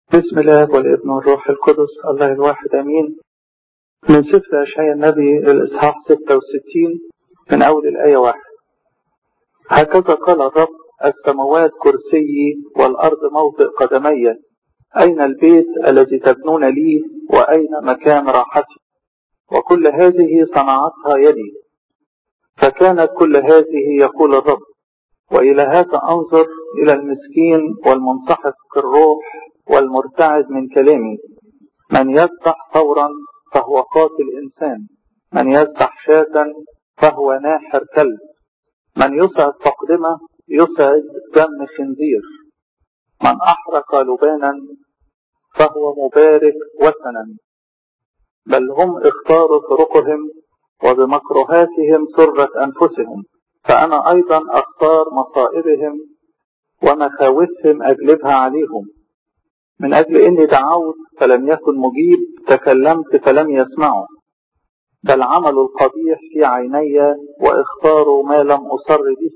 بسم الله والابن والروح القدس الله الواحد امين من سفر اشعياء النبي الاصحاح 66 من اول الايه واحد هكذا قال الرب السماوات كرسيي والارض موطئ قدمي اين البيت الذي تبنون لي واين مكان راحتي وكل هذه صنعتها يدي فكانت كل هذه يقول الرب والى هذا انظر الى المسكين والمنسحق الروح والمرتعد من كلامي من يذبح ثورا فهو قاتل إنسان من يذبح شاة فهو ناحر كلب من يسعد تقدمة يسعد دم خنزير من أحرق لبانا فهو مبارك وثنا بل هم اختاروا طرقهم وبمكروهاتهم سرت أنفسهم فأنا أيضا أختار مصائبهم ومخاوفهم أجلبها عليهم من أجل إني دعوت فلم يكن مجيب تكلمت فلم يسمعوا بل عملوا القبيح في عيني واختاروا ما لم أصر به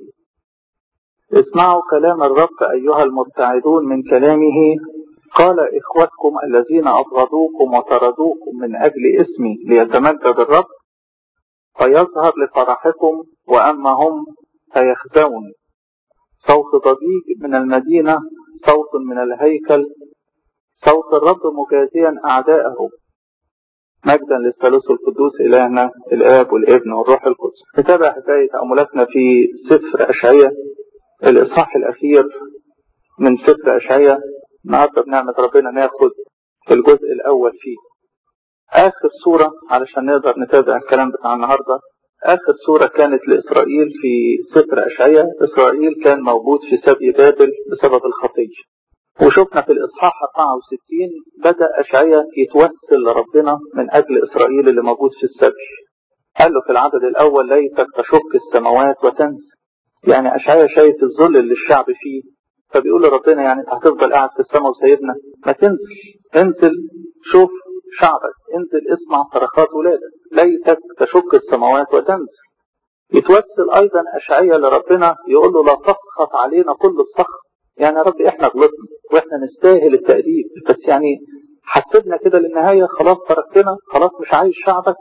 اسمعوا كلام الرب أيها المبتعدون من كلامه قال إخوتكم الذين أبغضوكم وطردوكم من أجل اسمي ليتمجد الرب فيظهر لفرحكم وأما هم فيخزون صوت ضجيج من المدينة صوت من الهيكل صوت الرب مجازيا أعداءه مجدا للثالوث القدوس إلهنا الآب والابن والروح القدس نتابع حكاية تأملاتنا في سفر أشعية الإصحاح الأخير من سفر أشعية النهارده بنعمة ربنا ناخد الجزء الأول فيه آخر سورة علشان نقدر نتابع الكلام بتاع النهارده آخر سورة كانت لإسرائيل في سفر أشعية إسرائيل كان موجود في سبي بابل بسبب الخطية وشفنا في الإصحاح 64 بدأ أشعية يتوسل لربنا من أجل إسرائيل اللي موجود في السبي قال له في العدد الأول ليتك تشك السماوات وتنسى يعني أشعية شايف الذل اللي الشعب فيه فبيقول لربنا يعني انت هتفضل قاعد في السماء وسيدنا ما تنزل انزل شوف شعبك انزل اسمع صرخات ولادك ليتك تشك السماوات وتنزل يتوسل ايضا اشعية لربنا يقول له لا تسخط علينا كل السخط يعني يا رب احنا غلطنا واحنا نستاهل التأديب بس يعني حسبنا كده للنهاية خلاص تركتنا خلاص مش عايز شعبك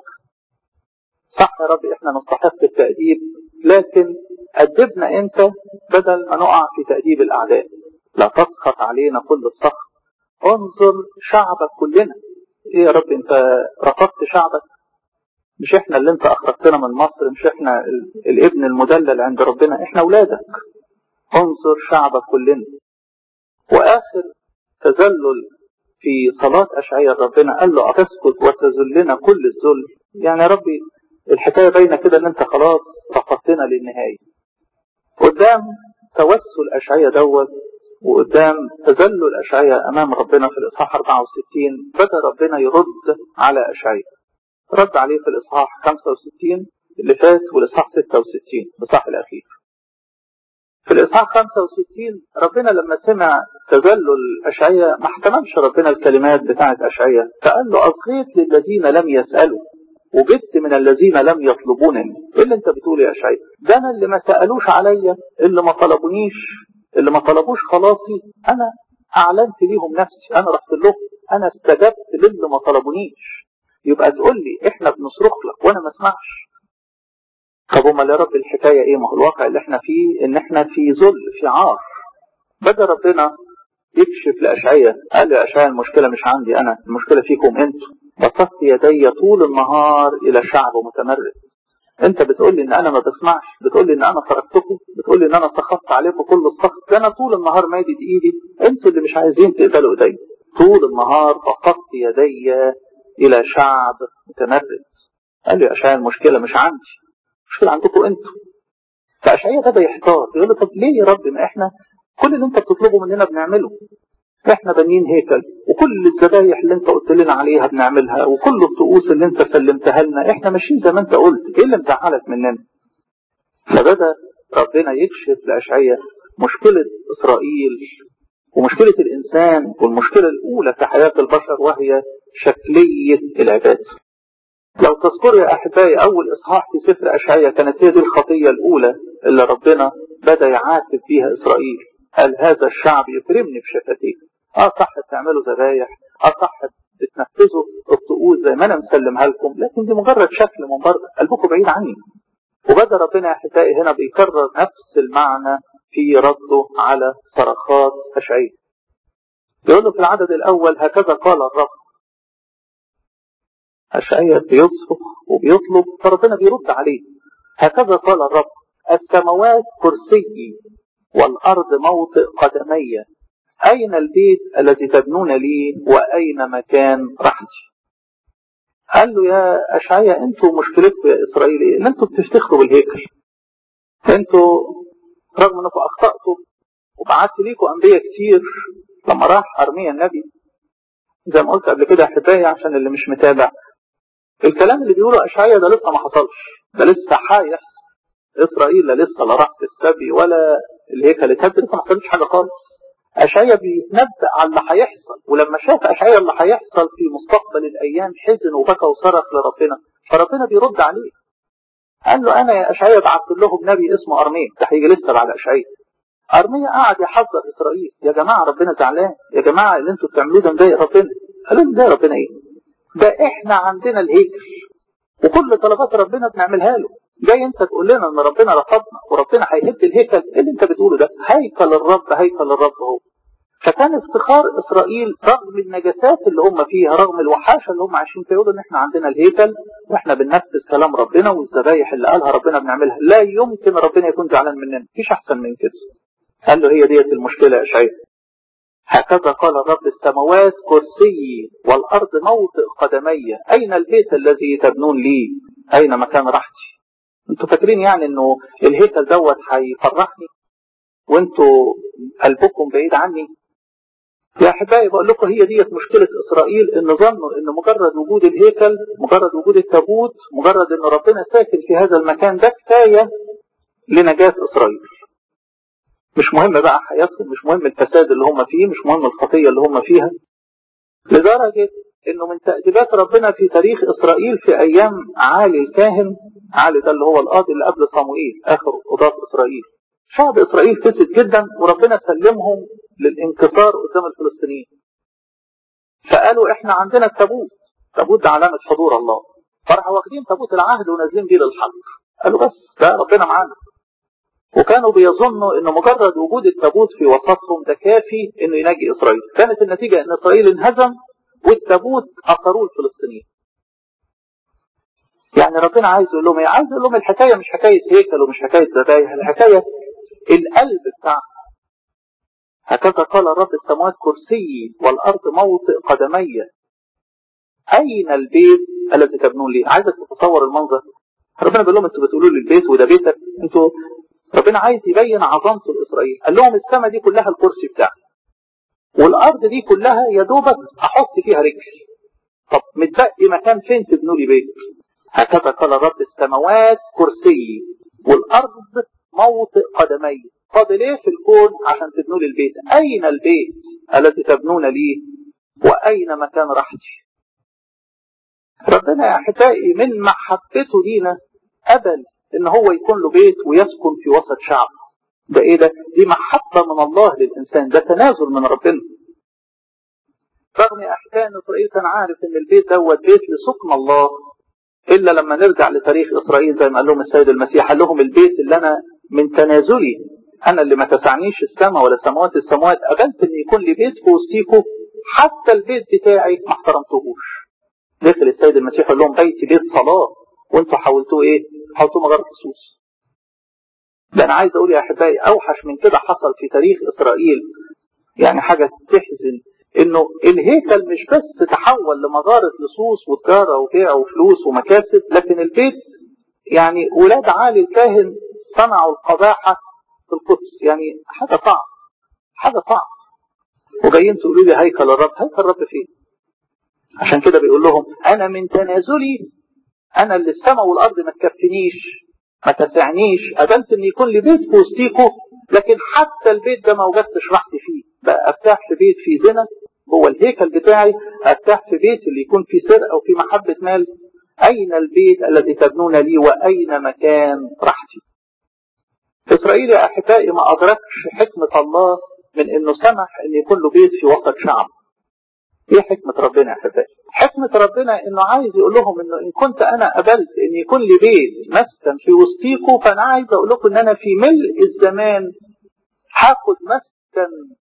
صح يا رب احنا نستحق التأديب لكن أدبنا انت بدل ما نقع في تأديب الأعداء لا تسخط علينا كل السخط انظر شعبك كلنا ايه يا رب انت رفضت شعبك مش احنا اللي انت اخرجتنا من مصر مش احنا الابن المدلل عند ربنا احنا اولادك انظر شعبك كلنا واخر تذلل في صلاة أشعياء ربنا قال له أتسكت وتذلنا كل الذل يعني يا ربي الحكاية باينة كده ان انت خلاص رفضتنا للنهاية قدام توسل أشعياء دوت وقدام تذلل أشعياء أمام ربنا في الإصحاح 64 بدأ ربنا يرد على أشعياء رد عليه في الإصحاح 65 اللي فات والإصحاح 66 الإصحاح الأخير في الإصحاح 65 ربنا لما سمع تذلل أشعياء ما احتملش ربنا الكلمات بتاعت أشعياء فقال له أصغيت للذين لم يسألوا وجدت من الذين لم يطلبونني ايه اللي انت بتقول يا اشعياء ده انا اللي ما سالوش عليا اللي ما طلبونيش اللي ما طلبوش خلاصي انا اعلنت ليهم نفسي انا رحت لهم انا استجبت للي ما طلبونيش يبقى تقول لي احنا بنصرخ لك وانا ما اسمعش طب امال يا رب الحكايه ايه ما هو الواقع اللي احنا فيه ان احنا في ذل في عار بدا ربنا يكشف لاشعياء قال له يا اشعياء المشكله مش عندي انا المشكله فيكم انتوا بسطت يدي طول النهار الى شعب متمرد انت بتقول لي ان انا ما بسمعش بتقول لي ان انا تركتكم بتقول لي ان انا سخطت عليكم كل السخط ده انا طول النهار مادد ايدي انتوا اللي مش عايزين تقبلوا ايدي طول النهار بسطت يدي الى شعب متمرد قال لي يا اشعياء المشكله مش عندي المشكله عندكم انتوا فاشعياء بدا يحتار يقول له طب ليه يا رب ما احنا كل اللي انت بتطلبه مننا بنعمله احنا بانيين هيكل وكل الذبايح اللي انت قلت لنا عليها بنعملها وكل الطقوس اللي انت سلمتها لنا احنا ماشيين زي ما انت قلت ايه اللي مزعلك مننا فبدا ربنا يكشف لاشعياء مشكله اسرائيل ومشكله الانسان والمشكله الاولى في حياه البشر وهي شكليه العباده لو تذكروا يا احبائي اول اصحاح في سفر اشعياء كانت هي دي الخطيه الاولى اللي ربنا بدا يعاتب فيها اسرائيل قال هذا الشعب يكرمني بشفتيه اه صح بتعملوا ذبايح اه صح بتنفذوا الطقوس زي ما انا مسلمها لكم لكن دي مجرد شكل من بره قلبكم بعيد عني وبدا ربنا يا احبائي هنا بيكرر نفس المعنى في رده على صرخات اشعياء يقول له في العدد الاول هكذا قال الرب اشعياء بيصرخ وبيطلب فربنا بيرد عليه هكذا قال الرب السماوات كرسيي والارض موطئ قدمي أين البيت الذي تبنون لي وأين مكان راحتي قال له يا أشعيا أنتوا مشكلتكم يا إسرائيل إيه؟ إن أنتوا بتفتخروا بالهيكل أنتوا رغم أنكم أخطأتوا وبعت ليكم أنبياء كتير لما راح أرميا النبي زي ما قلت قبل كده أحبائي عشان اللي مش متابع الكلام اللي بيقوله أشعيا ده لسه ما حصلش ده لسه هيحصل إسرائيل لا لسه لا راح في السبي ولا الهيكل اتهد لسه ما حصلش حاجة خالص أشعيا بيتنبأ على اللي هيحصل ولما شاف أشعيا اللي هيحصل في مستقبل الأيام حزن وبكى وصرخ لربنا فربنا بيرد عليه قال له أنا يا أشعيا بعت لهم نبي اسمه أرميا ده هيجي لسه بعد أشعيا أرميا قعد يحذر إسرائيل يا جماعة ربنا زعلان يا جماعة اللي أنتوا بتعملوه ده مضايق ربنا قالوا مضايق ربنا إيه؟ ده إحنا عندنا الهيكل وكل طلبات ربنا بنعملها له جاي انت تقول لنا ان ربنا رفضنا وربنا هيهد الهيكل ايه اللي انت بتقوله ده هيكل الرب هيكل الرب هو فكان افتخار اسرائيل رغم النجاسات اللي هم فيها رغم الوحاشه اللي هم عايشين فيها ان احنا عندنا الهيكل واحنا بننفذ كلام ربنا والذبايح اللي قالها ربنا بنعملها لا يمكن ربنا يكون زعلان مننا مفيش احسن من كده قال له هي ديت المشكله يا شعيب هكذا قال الرب السماوات كرسيي والارض موطئ قدمي اين البيت الذي تبنون لي اين مكان راحتي انتوا فاكرين يعني انه الهيكل دوت هيفرحني وانتوا قلبكم بعيد عني يا احبائي بقول لكم هي ديت مشكله اسرائيل ان ظنوا ان مجرد وجود الهيكل مجرد وجود التابوت مجرد ان ربنا ساكن في هذا المكان ده كفايه لنجاه اسرائيل مش مهم بقى حياتهم مش مهم الفساد اللي هم فيه مش مهم الخطيه اللي هم فيها لدرجه انه من تأديبات ربنا في تاريخ اسرائيل في ايام عالي الكاهن عالي ده اللي هو القاضي اللي قبل صموئيل اخر قضاة اسرائيل شعب اسرائيل فسد جدا وربنا سلمهم للانكسار قدام الفلسطينيين فقالوا احنا عندنا التابوت التابوت ده علامة حضور الله فراحوا واخدين تابوت العهد ونازلين بيه للحرب قالوا بس ده ربنا معانا وكانوا بيظنوا ان مجرد وجود التابوت في وسطهم ده كافي انه ينجي اسرائيل كانت النتيجة ان اسرائيل انهزم والتابوت أثروه الفلسطينيين يعني ربنا عايز يقول لهم ايه؟ عايز يقول لهم الحكايه مش حكايه هيكل ومش حكايه ذبايح، الحكايه القلب بتاعنا. هكذا قال الرب السماوات كرسيي والارض موطئ قدمي. اين البيت الذي تبنون لي؟ عايزك تتصور المنظر. ربنا بيقول لهم انتوا بتقولوا لي البيت وده بيتك، انتوا ربنا عايز يبين عظمته لاسرائيل، قال لهم السماء دي كلها الكرسي بتاعي. والارض دي كلها يا دوبك احط فيها رجل. طب متبقي مكان فين تبنوا لي بيت؟ هكذا قال الرب السماوات كرسي والارض موطئ قدمي فاضل ايه في الكون عشان تبنوا لي البيت اين البيت الذي تبنون لي واين مكان راحتي ربنا يا احبائي من محبته لينا قبل ان هو يكون له بيت ويسكن في وسط شعب ده ايه ده دي محبه من الله للانسان ده تنازل من ربنا رغم احكام اسرائيل كان عارف ان البيت دوت بيت لسكن الله الا لما نرجع لتاريخ اسرائيل زي ما قال لهم السيد المسيح قال لهم البيت اللي انا من تنازلي انا اللي ما تسعنيش السماء ولا سماوات السماوات قبلت ان يكون لي بيت في وسطيكم حتى البيت بتاعي ما احترمتهوش دخل السيد المسيح قال لهم بيتي بيت صلاه وانتوا حاولتوه ايه؟ حاولتوه مجرد فصوص ده انا عايز اقول يا احبائي اوحش من كده حصل في تاريخ اسرائيل يعني حاجه تحزن انه الهيكل مش بس تحول لمغارة لصوص وتجارة وبيع وفلوس ومكاسب لكن البيت يعني ولاد عالي الكاهن صنعوا القباحة في القدس يعني حاجة صعب حاجة صعب وجايين تقولوا لي هيكل الرب هيكل الرب فين عشان كده بيقول لهم انا من تنازلي انا اللي السماء والارض ما تكفنيش ما تسعنيش قبلت ان يكون لي بيت في وسطيكم لكن حتى البيت ده ما وجدتش راحتي فيه بقى ارتاح في بيت فيه زنا هو الهيكل بتاعي ارتاح في بيت اللي يكون فيه سرقه وفيه محبه مال اين البيت الذي تبنون لي واين مكان راحتي اسرائيل يا احبائي ما ادركش حكمه الله من انه سمح ان يكون له بيت في وسط شعب ايه حكمة ربنا يا احبائي حكمة ربنا انه عايز يقول لهم انه ان كنت انا قبلت ان يكون لي بيت مسكن في وسطيكم فانا عايز اقول لكم ان انا في ملء الزمان هاخد مسكن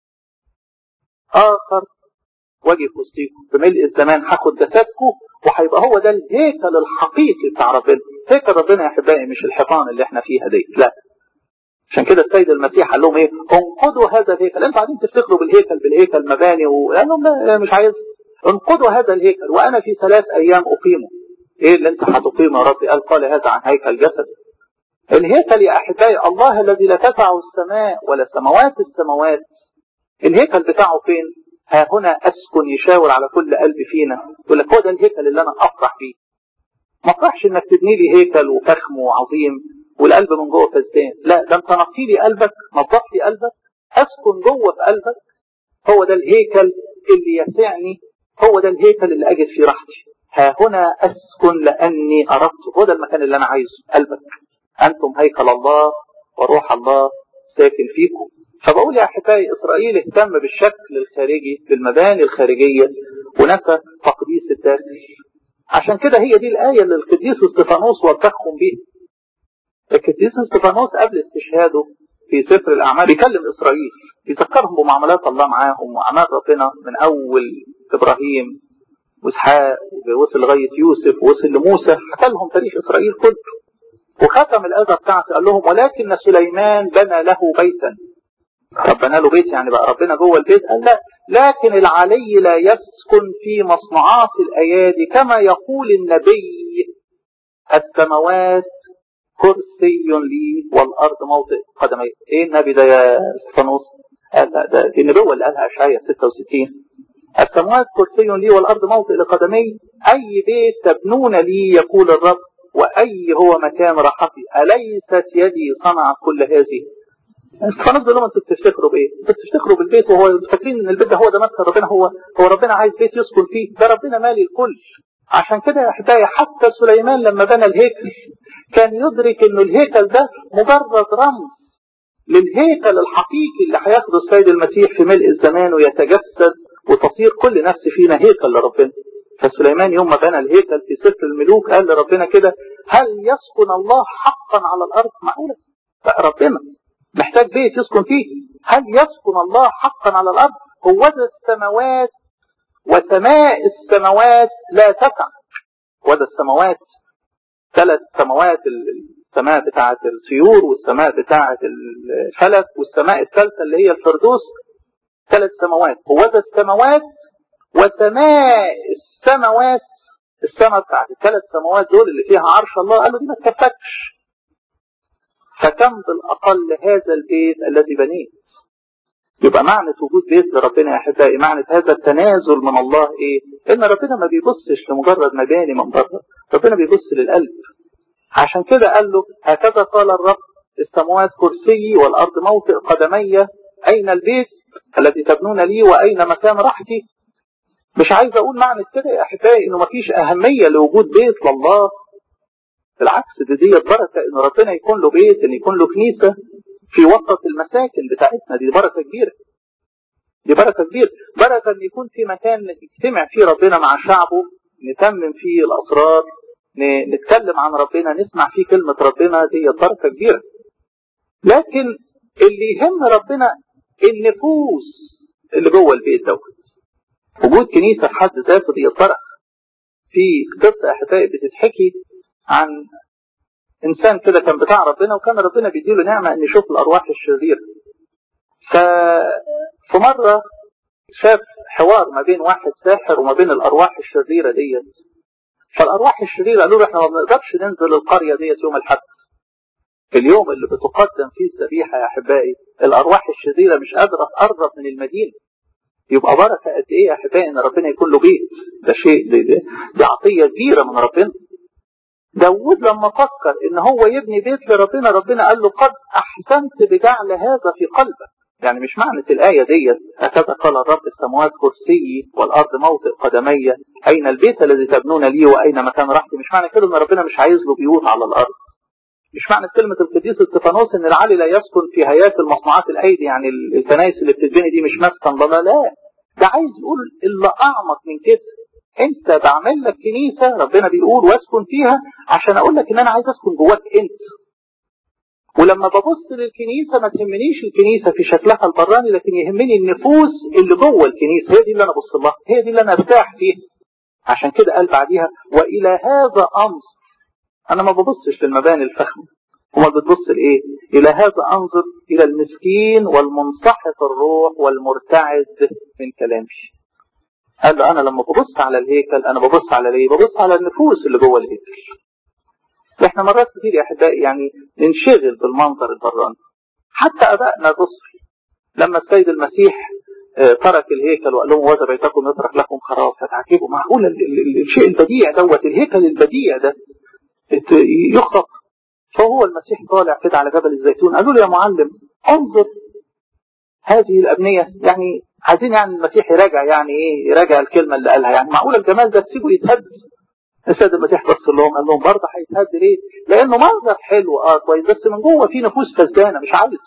اخر واجي في وسطيكم في ملء الزمان هاخد جسدكم وهيبقى هو ده الهيكل الحقيقي بتاع ربنا هيكل ربنا يا احبائي مش الحيطان اللي احنا فيها دي لا عشان كده السيد المسيح قال لهم ايه انقضوا هذا الهيكل انتوا قاعدين تفتكروا بالهيكل بالهيكل مباني وقال لهم لا مش عايز انقضوا هذا الهيكل وانا في ثلاث ايام اقيمه ايه اللي انت هتقيمه يا ربي قال قال هذا عن هيكل جسد الهيكل يا احبائي الله الذي لا تسع السماء ولا سماوات السماوات الهيكل بتاعه فين ها هنا اسكن يشاور على كل قلب فينا يقول لك هو ده الهيكل اللي انا افرح فيه ما افرحش انك تبني لي هيكل وفخم وعظيم والقلب من جوه فزدان لا ده انت نقي لي قلبك نظف لي قلبك اسكن جوه في قلبك هو ده الهيكل اللي يسعني هو ده الهيكل اللي اجد فيه راحتي ها هنا اسكن لاني اردت هو ده المكان اللي انا عايزه قلبك انتم هيكل الله وروح الله ساكن فيكم فبقول يا احبائي اسرائيل اهتم بالشكل الخارجي بالمباني الخارجيه ونفى تقديس الداخل عشان كده هي دي الايه اللي القديس استفانوس وبخهم بيها القديس استفانوس قبل استشهاده في سفر الاعمال بيكلم اسرائيل يذكرهم بمعاملات الله معاهم واعمال ربنا من اول ابراهيم واسحاق ووصل لغايه يوسف ووصل لموسى حكى لهم تاريخ اسرائيل كله وختم الاذى بتاعته قال لهم ولكن سليمان بنى له بيتا ربنا له بيت يعني بقى ربنا جوه البيت قال لا لكن العلي لا يسكن في مصنوعات الايادي كما يقول النبي السماوات كرسي لي والارض موطئ قدمي ايه النبي ده يا استفانوس قال لا ده دي النبوه اللي قالها اشعياء 66 السماوات كرسي لي والارض موطئ لقدمي اي بيت تبنون لي يقول الرب واي هو مكان راحتي اليست يدي صنعت كل هذه استفانوس بيقول لهم انتوا بتفتكروا بايه؟ انتوا بتفتكروا بالبيت وهو فاكرين ان البيت ده هو ده مسكن ربنا هو هو ربنا عايز بيت يسكن فيه ده ربنا مالي الكل عشان كده يا احبائي حتى سليمان لما بنى الهيكل كان يدرك انه الهيكل ده مجرد رمز للهيكل الحقيقي اللي هياخده السيد المسيح في ملء الزمان ويتجسد وتصير كل نفس فينا هيكل لربنا فسليمان يوم ما بنى الهيكل في سفر الملوك قال لربنا كده هل يسكن الله حقا على الارض معقوله ربنا محتاج بيت يسكن فيه هل يسكن الله حقا على الارض هو ذا السماوات وسماء السماوات لا تسع وذا السماوات ثلاث سماوات السماء بتاعة السيور والسماء بتاعة الفلك والسماء الثالثة اللي هي الفردوس ثلاث سماوات هو ذا السماوات وسماء السماوات السماء بتاعت الثلاث سماوات دول اللي فيها عرش الله قالوا دي ما تكفتش فكم بالأقل هذا البيت الذي بنيت يبقى معنى وجود بيت لربنا يا احبائي معنى هذا التنازل من الله ايه؟ ان ربنا ما بيبصش لمجرد مباني من بره، ربنا بيبص للقلب. عشان كده قال له هكذا قال الرب السماوات كرسيي والارض موطئ قدمي اين البيت الذي تبنون لي واين مكان راحتي؟ مش عايز اقول معنى كده يا احبائي انه ما فيش اهميه لوجود بيت لله. بالعكس دي دي بركه ان ربنا يكون له بيت ان يكون له كنيسه في وسط المساكن بتاعتنا دي بركه كبيره دي بركه كبيره بركه ان يكون في مكان نجتمع فيه ربنا مع شعبه نتمم فيه الاسرار نتكلم عن ربنا نسمع فيه كلمه ربنا دي بركه كبيره لكن اللي يهم ربنا النفوس اللي جوه البيت دوت وجود كنيسه في حد ذاته دي بركه في قصه احبائي بتتحكي عن انسان كده كان بتاع ربنا وكان ربنا بيديله نعمه ان يشوف الارواح الشريره. ففي مره شاف حوار ما بين واحد ساحر وما بين الارواح الشريره ديت. فالارواح الشريره قالوا له احنا ما بنقدرش ننزل القريه ديت يوم الحد. في اليوم اللي بتقدم فيه الذبيحه يا احبائي الارواح الشريره مش قادره تقرب من المدينه. يبقى بركه قد ايه يا احبائي ان ربنا يكون له بيت ده شيء دي, دي, دي عطيه كبيره من ربنا داود لما فكر ان هو يبني بيت لربنا ربنا قال له قد احسنت بجعل هذا في قلبك يعني مش معنى الآية ديت هكذا قال الرب السماوات كرسيي والأرض موطئ قدمي أين البيت الذي تبنون لي وأين مكان راحتي مش معنى كده إن ربنا مش عايز له بيوت على الأرض مش معنى كلمة القديس استفانوس ان العلي لا يسكن في هياكل مصنوعات الايدي يعني الكنائس اللي بتتبني دي مش مسكن لا لا ده عايز يقول اللي اعمق من كده انت بعمل لك كنيسة ربنا بيقول واسكن فيها عشان اقول لك ان انا عايز اسكن جواك انت ولما ببص للكنيسة ما تهمنيش الكنيسة في شكلها البراني لكن يهمني النفوس اللي جوه الكنيسة هي دي اللي انا ابص لها هي دي اللي انا ارتاح فيها عشان كده قال بعديها والى هذا امر انا ما ببصش للمباني الفخمه وما بتبص لايه الى هذا انظر الى المسكين والمنسحق الروح والمرتعد من كلامي قال له انا لما ببص على الهيكل انا ببص على ايه ببص على النفوس اللي جوه الهيكل احنا مرات كتير يا احبائي يعني ننشغل بالمنظر البراني حتى ابائنا الرسل لما السيد المسيح ترك الهيكل وقال لهم وذا بيتكم يترك لكم خراب فتعجبوا معقول الشيء البديع دوت الهيكل البديع ده يخطف فهو المسيح طالع كده على جبل الزيتون قالوا له يا معلم انظر هذه الأبنية يعني عايزين يعني المسيح يراجع يعني ايه يراجع الكلمة اللي قالها يعني معقول الجمال ده تسيبه يتهد السيد المسيح بص لهم قال لهم برضه هيتهد ليه؟ لأنه منظر حلو اه كويس بس من جوه في نفوس فسدانة مش عايز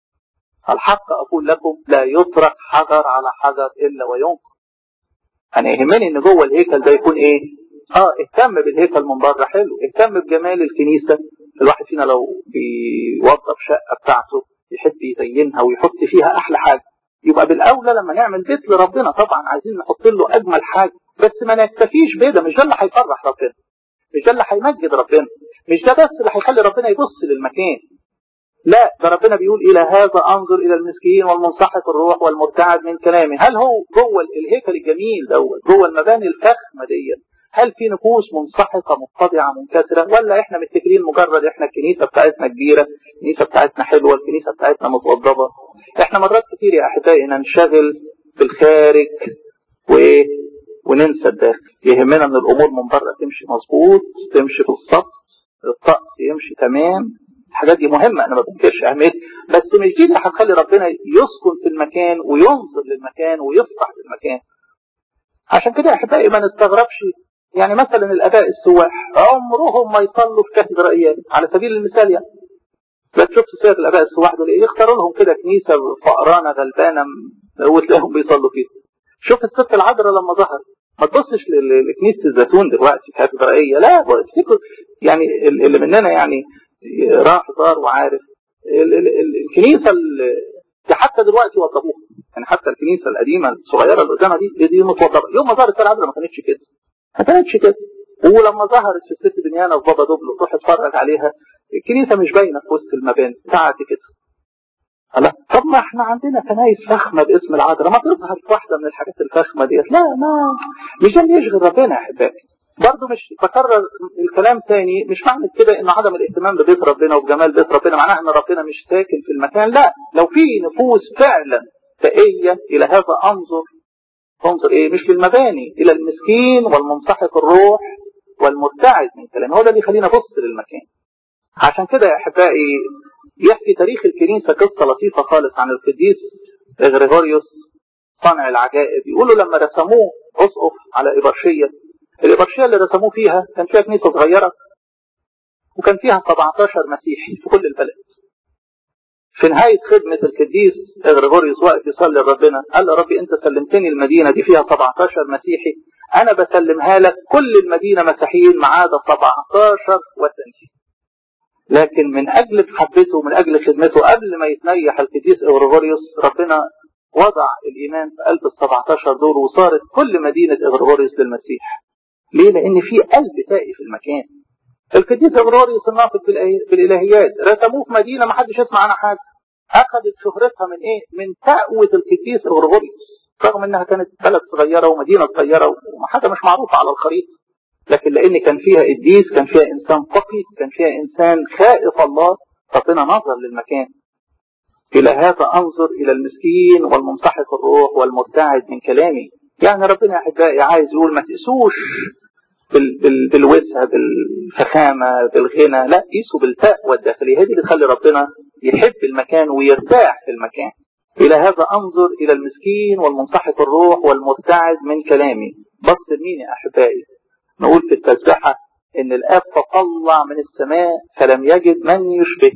الحق أقول لكم لا يترك حجر على حجر إلا وينقض أنا يهمني إن جوه الهيكل ده يكون إيه؟ اه اهتم بالهيكل من بره حلو اهتم بجمال الكنيسة الواحد فينا لو بيوظف شقة بتاعته يحب يزينها ويحط فيها أحلى حاجة يبقى بالأولى لما نعمل بيت لربنا طبعا عايزين نحط له أجمل حاجة بس ما نكتفيش بده مش ده اللي هيفرح ربنا مش ده اللي هيمجد ربنا مش ده بس اللي هيخلي ربنا يبص للمكان لا ده ربنا بيقول إلى هذا أنظر إلى المسكين والمنسحق الروح والمرتعد من كلامه هل هو جوه الهيكل الجميل دوت جوه المباني الفخمة ديت هل في نفوس منسحقة متضعة منكسرة ولا احنا متفقين مجرد احنا الكنيسة بتاعتنا كبيرة الكنيسة بتاعتنا حلوة الكنيسة بتاعتنا متوضبة احنا مرات كتير يا احبائي ننشغل بالخارج و... وننسى الداخل يهمنا ان الامور من بره تمشي مظبوط تمشي بالظبط الطقس يمشي تمام الحاجات دي مهمة أنا ما بنكرش أهميتها بس مش دي اللي هتخلي ربنا يسكن في المكان وينظر للمكان ويفتح للمكان عشان كده يا أحبائي ما نستغربش يعني مثلا الآباء السواح عمرهم ما يصلوا في كاتدرائيات على سبيل المثال يعني لا تشوف سيرة الآباء السواح دول إيه يختاروا لهم كده كنيسة فقرانة غلبانة وتلاقيهم بيصلوا فيها شوف الست العذراء لما ظهر ما تبصش لكنيسة الزيتون دلوقتي كاتدرائية لا افتكروا يعني اللي مننا يعني راح دار وعارف ال ال ال الكنيسة حتى دلوقتي وضبوها يعني حتى الكنيسة القديمة الصغيرة اللي قدامها دي دي متوضبة يوم ما ظهرت العذراء ما كانتش كده ما كانتش كده ولما ظهرت في الست دنيانا في بابا دوبلو تروح تتفرج عليها الكنيسة مش باينة في وسط المباني بتاعتي كده لا طب ما احنا عندنا كنايس فخمة باسم العذراء ما تظهر واحدة من الحاجات الفخمة ديت لا ما مش ده اللي يشغل ربنا يا احبائي برضه مش بكرر الكلام تاني مش معنى كده ان عدم الاهتمام ببيت ربنا وبجمال بيت ربنا معناها ان ربنا مش ساكن في المكان لا لو في نفوس فعلا تقية الى هذا انظر انظر ايه مش للمباني الى المسكين والمنسحق الروح والمرتعد من كلام هو ده اللي يخلينا نبص للمكان عشان كده يا احبائي يحكي تاريخ الكنيسة قصة لطيفة خالص عن القديس غريغوريوس صانع العجائب يقولوا لما رسموه اسقف على إبرشية الإبرشية اللي رسموه فيها كان فيها كنيسة صغيرة وكان فيها 17 مسيحي في كل البلد في نهاية خدمة القديس غريغوريوس واقف يصلي لربنا قال له ربي انت سلمتني المدينة دي فيها 17 مسيحي انا بسلمها لك كل المدينة مسيحيين ما عدا 17 وثني لكن من اجل محبته ومن اجل خدمته قبل ما يتنيح القديس غريغوريوس ربنا وضع الايمان في قلب ال 17 دول وصارت كل مدينة غريغوريوس للمسيح ليه؟ لأن في قلب تائي في المكان. القديس غريغوريوس الناطق بالإلهيات رسموه في مدينة ما حدش يسمع عنها حاجة. أخذت شهرتها من إيه؟ من تقوة القديس غريغوريوس. رغم إنها كانت بلد صغيرة ومدينة صغيرة وحاجة مش معروفة على الخريطة. لكن لأن كان فيها قديس، كان فيها إنسان تقي، كان فيها إنسان خائف الله، ربنا نظر للمكان. إلى هذا أنظر إلى المسكين والممسحق الروح والمرتعد من كلامي. يعني ربنا يا احبائي عايز يقول ما تقيسوش بال بال بالوسع بالفخامه بالغنى لا قيسوا بالتقوى الداخليه هذه اللي تخلي ربنا يحب المكان ويرتاح في المكان الى هذا انظر الى المسكين والمنسحق الروح والمرتعد من كلامي بص لمين يا احبائي نقول في التسبحه ان الاب تطلع من السماء فلم يجد من يشبه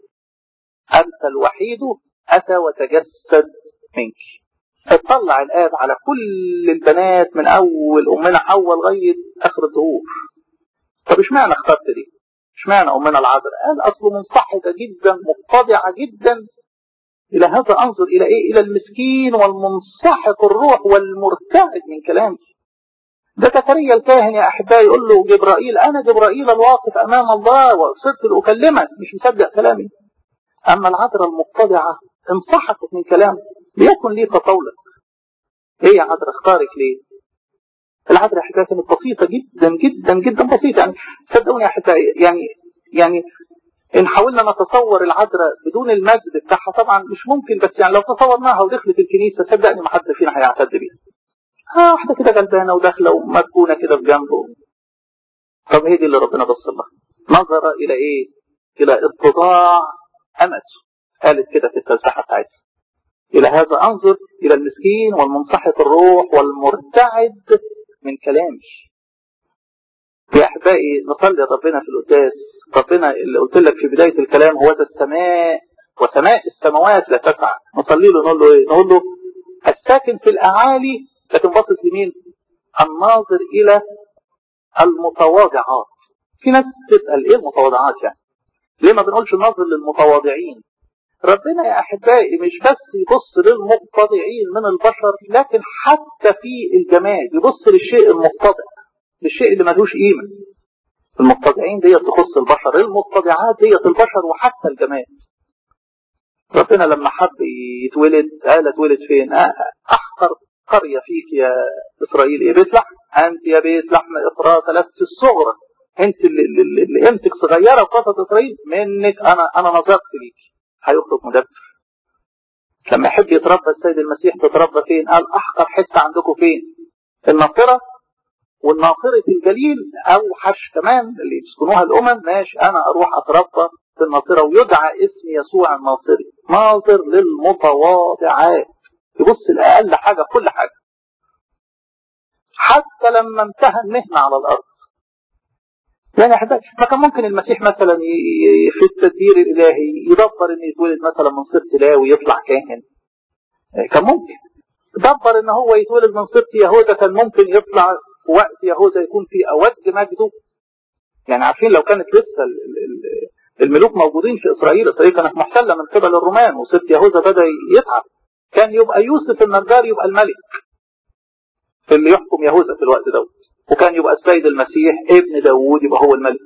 انت الوحيد اتى وتجسد منك اطلع الاب على كل البنات من اول امنا حواء لغايه اخر الظهور طب اشمعنى اخترت دي اشمعنى امنا العذراء قال اصله منصحته جدا مقتضعه جدا الى هذا انظر الى ايه الى المسكين والمنسحق الروح والمرتعد من كلامي ده زكريا الكاهن يا احبائي يقول له جبرائيل انا جبرائيل الواقف امام الله وصرت لاكلمك مش مصدق كلامي اما العذراء المقتضعه انصحكت من كلامه ليكن لي تطولك ايه يا عذراء اختارك ليه العذراء حكايه كانت بسيطه جدا جدا جدا بسيطه يعني صدقوني يا احبائي يعني يعني ان حاولنا نتصور العذراء بدون المجد بتاعها طبعا مش ممكن بس يعني لو تصورناها ودخلت الكنيسه صدقني ما حد فينا هيعتد بيها اه واحده كده غلبانه وداخله ومركونه كده في جنبه طب هي دي اللي ربنا بص لها نظر الى ايه؟ الى اتضاع امته قالت كده في الفلسفه بتاعتها الى هذا انظر الى المسكين والمنسحق الروح والمرتعد من كلامي يا احبائي نصلي ربنا في القداس ربنا اللي قلت لك في بدايه الكلام هو ده السماء وسماء السماوات لا تسع نصلي له نقول له ايه؟ نقول له الساكن في الاعالي لكن باصص لمين؟ الناظر الى المتواضعات في ناس تسال ايه المتواضعات يعني؟ ليه ما بنقولش الناظر للمتواضعين؟ ربنا يا احبائي مش بس يبص للمقتضعين من البشر لكن حتى في الجماد يبص للشيء المقتضع للشيء اللي ملوش قيمه المقتضعين ديت تخص البشر المقتضعات ديت البشر وحتى الجماد ربنا لما حب يتولد قال اتولد فين احقر قريه فيك يا اسرائيل ايه بيت لحم انت يا بيت لحم افراط لست الصغرى انت اللي, اللي, اللي قيمتك صغيره في وسط اسرائيل منك انا انا نظرت ليك هيخرج مدبر لما يحب يتربى السيد المسيح تتربى فين قال احقر حته عندكم فين الناصره والناصرة الجليل اوحش كمان اللي يسكنوها الامم ماشي انا اروح اتربى في الناصرة ويدعى اسم يسوع الناصري ناظر للمتواضعات يبص الاقل حاجة في كل حاجة حتى لما امتهن مهنة على الارض يعني احبائي ما كان ممكن المسيح مثلا في التدبير الالهي يدبر ان يتولد مثلا من صفة لاوي يطلع كاهن كان ممكن دبر ان هو يتولد من صفة يهوذا كان ممكن يطلع في وقت يهوذا يكون في اوج مجده يعني عارفين لو كانت لسه الملوك موجودين في اسرائيل اسرائيل كانت محتله من قبل الرومان وصفة يهوذا بدا يتعب كان يبقى يوسف النجار يبقى الملك في اللي يحكم يهوذا في الوقت دوت وكان يبقى السيد المسيح ابن داوود يبقى هو الملك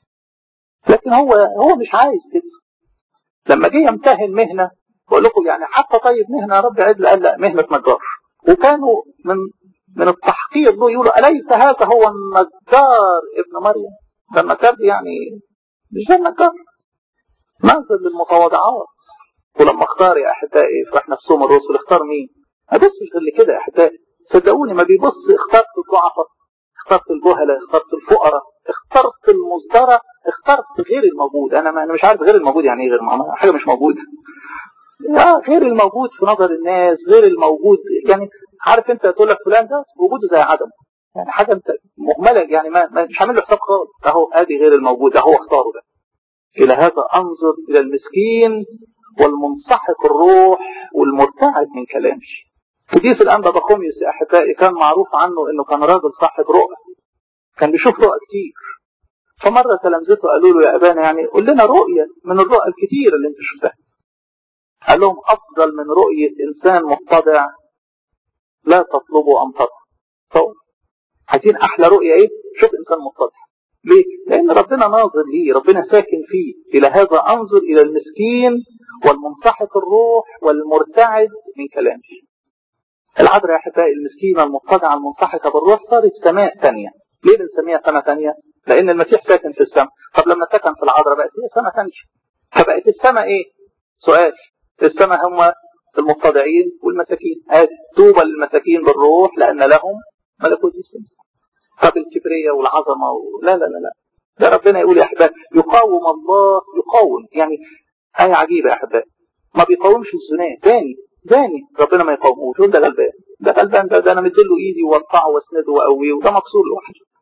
لكن هو هو مش عايز كده لما جه يمتهن مهنه بقول لكم يعني حتى طيب مهنه يا رب عدل قال لا مهنه نجار وكانوا من من التحقير له يقولوا اليس هذا هو النجار ابن مريم ده النجار يعني مش ده النجار منزل للمتواضعات ولما اختار يا احبائي افرح نفسهم الرسل اختار مين؟ ما بصش غير كده يا احبائي صدقوني ما بيبص اخترت الضعفاء اخترت الجهلة اخترت الفقراء اخترت المصدرة اخترت غير الموجود انا ما انا مش عارف غير الموجود يعني ايه غير معنا. حاجه مش موجوده آه غير الموجود في نظر الناس غير الموجود يعني عارف انت تقول لك فلان ده وجوده زي عدم يعني حاجه انت مهمله يعني ما, ما مش عامل له حساب خالص اهو ادي غير الموجود اهو اختاره ده الى هذا انظر الى المسكين والمنسحق الروح والمرتعد من كلامي قديس الأنبا بخوميوس يا أحبائي كان معروف عنه إنه كان راجل صاحب رؤى كان بيشوف رؤى كتير فمرة تلامذته قالوا له يا أبانا يعني قول لنا رؤية من الرؤى الكتير اللي أنت شفتها قال لهم أفضل من رؤية إنسان متضع لا تطلبوا أن ترى عايزين أحلى رؤية إيه؟ شوف إنسان متضع ليه؟ لأن ربنا ناظر ليه ربنا ساكن فيه إلى هذا أنظر إلى المسكين والمنسحق الروح والمرتعد من كلامه العذراء يا احبائي المسكينه المتضعه المنسحقه بالروح صارت سماء ثانيه ليه بنسميها سماء ثانيه؟ لان المسيح ساكن في السماء طب لما سكن في العذراء بقت هي سماء ثانيه فبقت السماء ايه؟ سؤال السماء هم المتضعين والمساكين طوبى للمساكين بالروح لان لهم ملكوت السماء طب الكبرياء والعظمه و... لا لا لا لا ده ربنا يقول يا احبائي يقاوم الله يقاوم يعني آية عجيبة يا أحبائي ما بيقاومش الزنا تاني زاني ربنا ما يقاوموش يقول ده غلبان ده غلبان ده, ده انا مديله ايدي وارفعه واسنده واقويه وده مكسور لوحده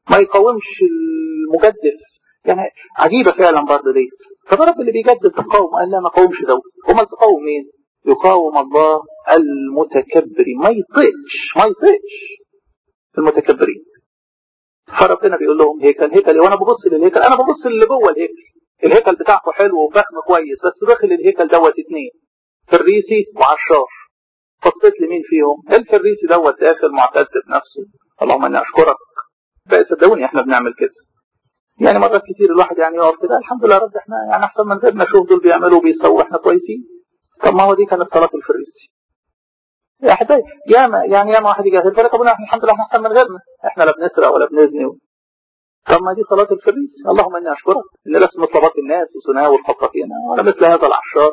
ما يقاومش المجدف يعني عجيبة فعلا برضه دي طب رب اللي بيجدد تقاوم قال لا ما قاومش دوت امال تقاوم مين؟ يقاوم الله المتكبرين ما يطيقش ما يطيقش المتكبرين فربنا بيقول لهم هيكل هيكل وانا ببص للهيكل انا ببص اللي جوه الهيكل الهيكل بتاعكم حلو وفخم كويس بس داخل الهيكل دوت اتنين فريسي وعشار بصيت لمين فيهم الفريسي دوت داخل معتز بنفسه اللهم اني اشكرك بقى صدقوني احنا بنعمل كده يعني مرات كتير الواحد يعني يقف كده الحمد لله رب احنا يعني احسن من غيرنا شوف دول بيعملوا وبيسووا احنا كويسين طب ما هو دي كانت صلاه الفريسي يا حبايبي ياما يعني ياما واحد يجي يقول لك ابونا احنا الحمد لله احنا احسن من غيرنا احنا لا بنسرق ولا بنزني طب ما دي صلاه الفريسي اللهم اني اشكرك ان لست مثل باقي الناس وسناوي الخطافين ولا مثل هذا العشار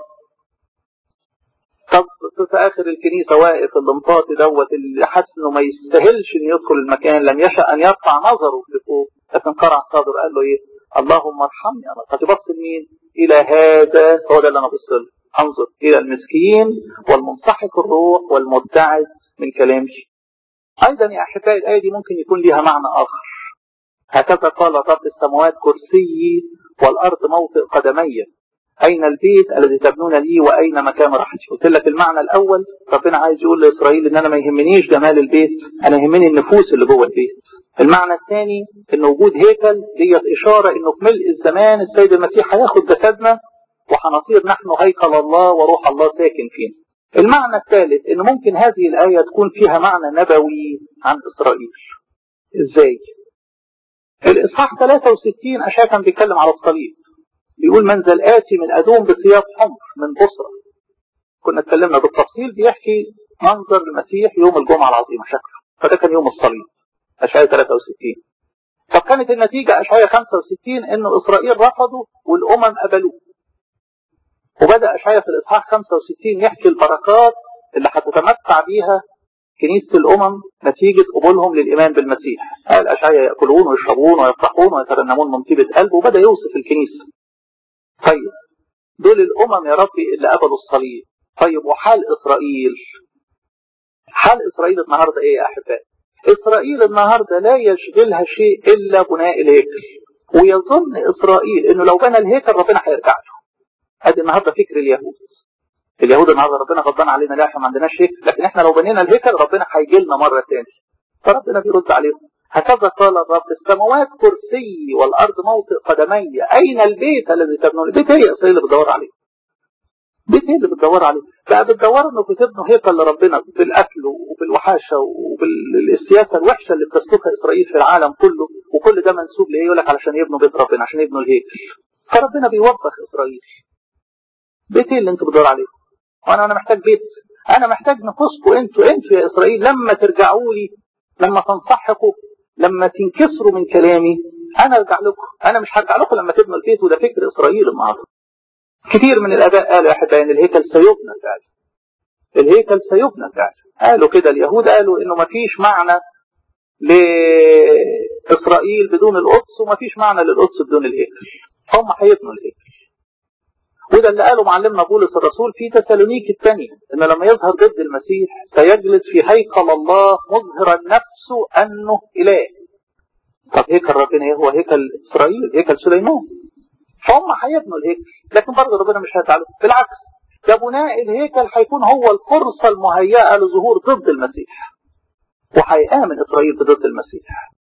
طب في اخر الكنيسه واقف اللمطاطي دوت اللي حاسس انه ما يستاهلش انه يدخل المكان لم يشأ ان يرفع نظره لفوق لكن قرع صادر قال له ايه اللهم ارحمني انا فتبص لمين الى هذا هو ده اللي انا بص له انظر الى المسكين والمنسحق الروح والمبتعد من كلامي ايضا يا احبائي الايه دي ممكن يكون لها معنى اخر هكذا قال رب السماوات كرسيي والارض موطئ قدمي أين البيت الذي تبنون لي وأين مكان راحتي قلت لك المعنى الأول ربنا عايز يقول لإسرائيل إن أنا ما يهمنيش جمال البيت أنا يهمني النفوس اللي جوه البيت المعنى الثاني إن وجود هيكل ديت إشارة إنه في ملء الزمان السيد المسيح هياخد جسدنا وهنصير نحن هيكل الله وروح الله ساكن فينا المعنى الثالث إن ممكن هذه الآية تكون فيها معنى نبوي عن إسرائيل إزاي؟ الإصحاح 63 أشياء كان بيتكلم على الصليب بيقول منزل آتي من أدوم بثياب حمر من بصرة كنا اتكلمنا بالتفصيل بيحكي منظر المسيح يوم الجمعة العظيمة شكله فده كان يوم الصليب أشعية 63 طب كانت النتيجة أشعية 65 إنه إسرائيل رفضوا والأمم قبلوه وبدأ أشعية في الإصحاح 65 يحكي البركات اللي هتتمتع بيها كنيسة الأمم نتيجة قبولهم للإيمان بالمسيح قال أشعية يأكلون ويشربون ويفرحون ويترنمون من طيبة قلب وبدأ يوصف الكنيسة طيب دول الأمم يا ربي اللي قبلوا الصليب طيب وحال إسرائيل حال إسرائيل النهاردة إيه يا أحبائي إسرائيل النهاردة لا يشغلها شيء إلا بناء الهيكل ويظن إسرائيل إنه لو بنى الهيكل ربنا هيرجع له ادي النهارده فكر اليهود اليهود النهارده ربنا غضبان علينا لا احنا ما عندناش هيكل لكن احنا لو بنينا الهيكل ربنا هيجي لنا مره ثانيه فربنا بيرد عليهم هكذا قال الرب السماوات كرسي والارض موطئ قدمي اين البيت الذي تبنون البيت هي اسرائيل اللي بتدور عليه بيت هي اللي بتدور عليه بقى بتدور انه تبنوا هيكل لربنا بالاكل وبالوحاشه وبالسياسه الوحشه اللي بتسلكها اسرائيل في العالم كله وكل ده منسوب لايه يقول لك علشان يبنوا بيت ربنا عشان يبنوا الهيكل فربنا بيوبخ اسرائيل بيت اللي انتوا بتدور عليه وانا انا محتاج بيت انا محتاج نفوسكم انتوا انتوا يا اسرائيل لما ترجعوا لي لما تنصحكوا لما تنكسروا من كلامي انا ارجع لكم انا مش هرجع لكم لما تبنوا البيت وده فكر اسرائيل النهارده كثير من الاباء قالوا يا احبائي ان الهيكل سيبنى فعلا الهيكل سيبنى فعلا قالوا كده اليهود قالوا انه ما فيش معنى لاسرائيل بدون القدس وما فيش معنى للقدس بدون الهيكل هم هيبنوا الهيكل وده اللي قاله معلمنا بولس الرسول في تسالونيك الثانية ان لما يظهر ضد المسيح سيجلس في هيكل الله مظهرا نفسه انه اله طب هيكل ربنا ايه هو هيكل اسرائيل هيكل سليمان فهم هيبنوا الهيكل لكن برضه ربنا مش هيتعلم بالعكس ده بناء الهيكل هيكون هو الفرصة المهيئة لظهور ضد المسيح وهيآمن إسرائيل ضد المسيح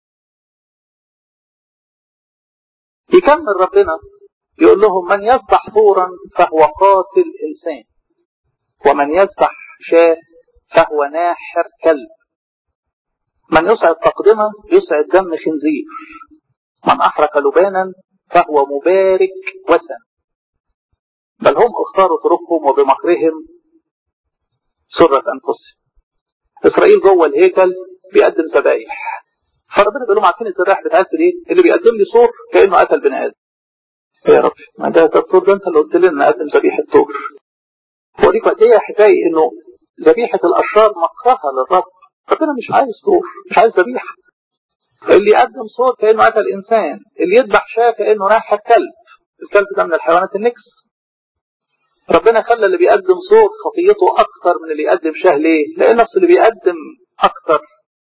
يكمل ربنا يقول لهم من يذبح ثورا فهو قاتل إنسان ومن يذبح شاة فهو ناحر كلب من يسعد تقدمة يسعد دم خنزير من أحرق لبانا فهو مبارك وثن بل هم اختاروا طرقهم وبمكرهم سرة أنفسهم إسرائيل جوه الهيكل بيقدم ذبايح فربنا بيقول لهم عارفين الذبائح بتاعتكم ايه؟ اللي بيقدم لي صور كأنه قتل بني آدم يا رب ما ده الطور ده انت اللي قلت لنا نقدم ذبيحة طور وريك قد ايه يا حكاية انه ذبيحة الأشرار مكرهة للرب ربنا مش عايز طور مش عايز ذبيحة اللي يقدم صوت كأنه قتل إنسان اللي يذبح شاة كأنه ناحر كلب الكلب ده من الحيوانات النكس ربنا خلى اللي بيقدم صوت خطيته أكثر من اللي يقدم شاه ليه؟ لأن نفس اللي بيقدم أكثر يعني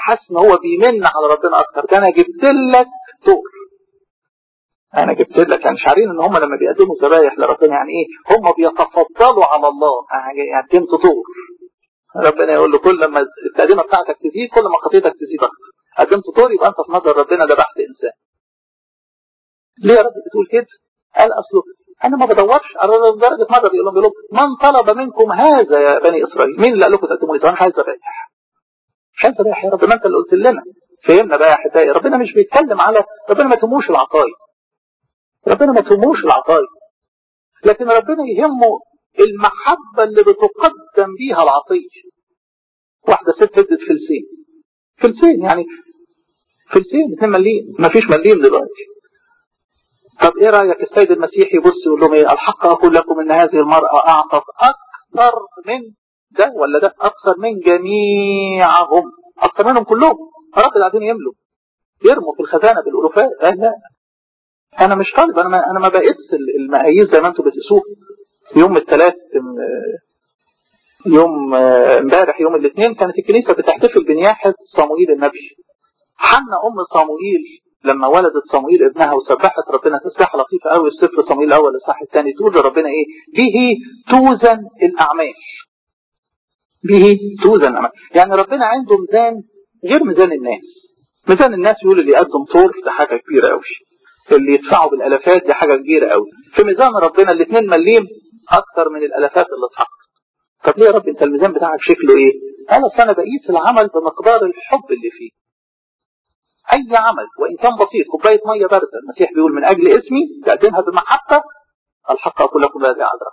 حاسس ان هو بيمن على ربنا اكتر ده انا جبت لك طور انا جبت لك يعني شعرين ان هم لما بيقدموا ذبايح لربنا يعني ايه هم بيتفضلوا على الله يعني قدمت طور ربنا يقول له كل ما التقديمه بتاعتك تزيد كل ما خطيتك تزيد اكتر قدمت طور يبقى انت في نظر ربنا ذبحت انسان ليه يا رب بتقول كده قال اصله انا ما بدورش على لدرجه مره بيقول لهم بيقول من طلب منكم هذا يا بني اسرائيل مين اللي قال لكم تقدموا لي انا عايز ذبايح مش عايز ذبايح يا رب ما انت اللي قلت لنا فهمنا بقى يا احبائي ربنا مش بيتكلم على ربنا ما تهموش العطايا ربنا ما تهموش العطايا لكن ربنا يهمه المحبة اللي بتقدم بيها العطية واحدة ست ادت فلسين فلسين يعني فلسين اثنين مليم ما فيش مليم دلوقتي طب ايه رأيك السيد المسيح يبص يقول لهم ايه الحق اقول لكم ان هذه المرأة اعطت اكثر من ده ولا ده اكثر من جميعهم اكثر منهم كلهم رب قاعدين يملوا يرموا في الخزانة بالالوفات اه لا انا مش طالب انا ما انا ما بقيس المقاييس زي ما انتم بتقيسوها يوم الثلاث يوم امبارح يوم الاثنين كانت الكنيسه بتحتفل بنياحه صموئيل النبي حنا ام صموئيل لما ولدت صموئيل ابنها وسبحت ربنا تسبيحه لطيفه قوي في سفر صموئيل الاول الاصحاح الثاني تقول لربنا ايه؟ به توزن الاعمال. به توزن الاعمال، يعني ربنا عنده ميزان غير ميزان الناس. ميزان الناس يقول اللي يقدم طور ده حاجه كبيره قوي. اللي يدفعوا بالالافات دي حاجه كبيره قوي. في ميزان ربنا الاثنين مليم اكثر من الالافات اللي اتحطت. طب ليه يا رب انت الميزان بتاعك شكله ايه؟ قال اصل انا بقيس العمل بمقدار الحب اللي فيه. اي عمل وان كان بسيط كوبايه ميه بارده المسيح بيقول من اجل اسمي تقدمها بمحبه الحق اقول لكم لا عذرا.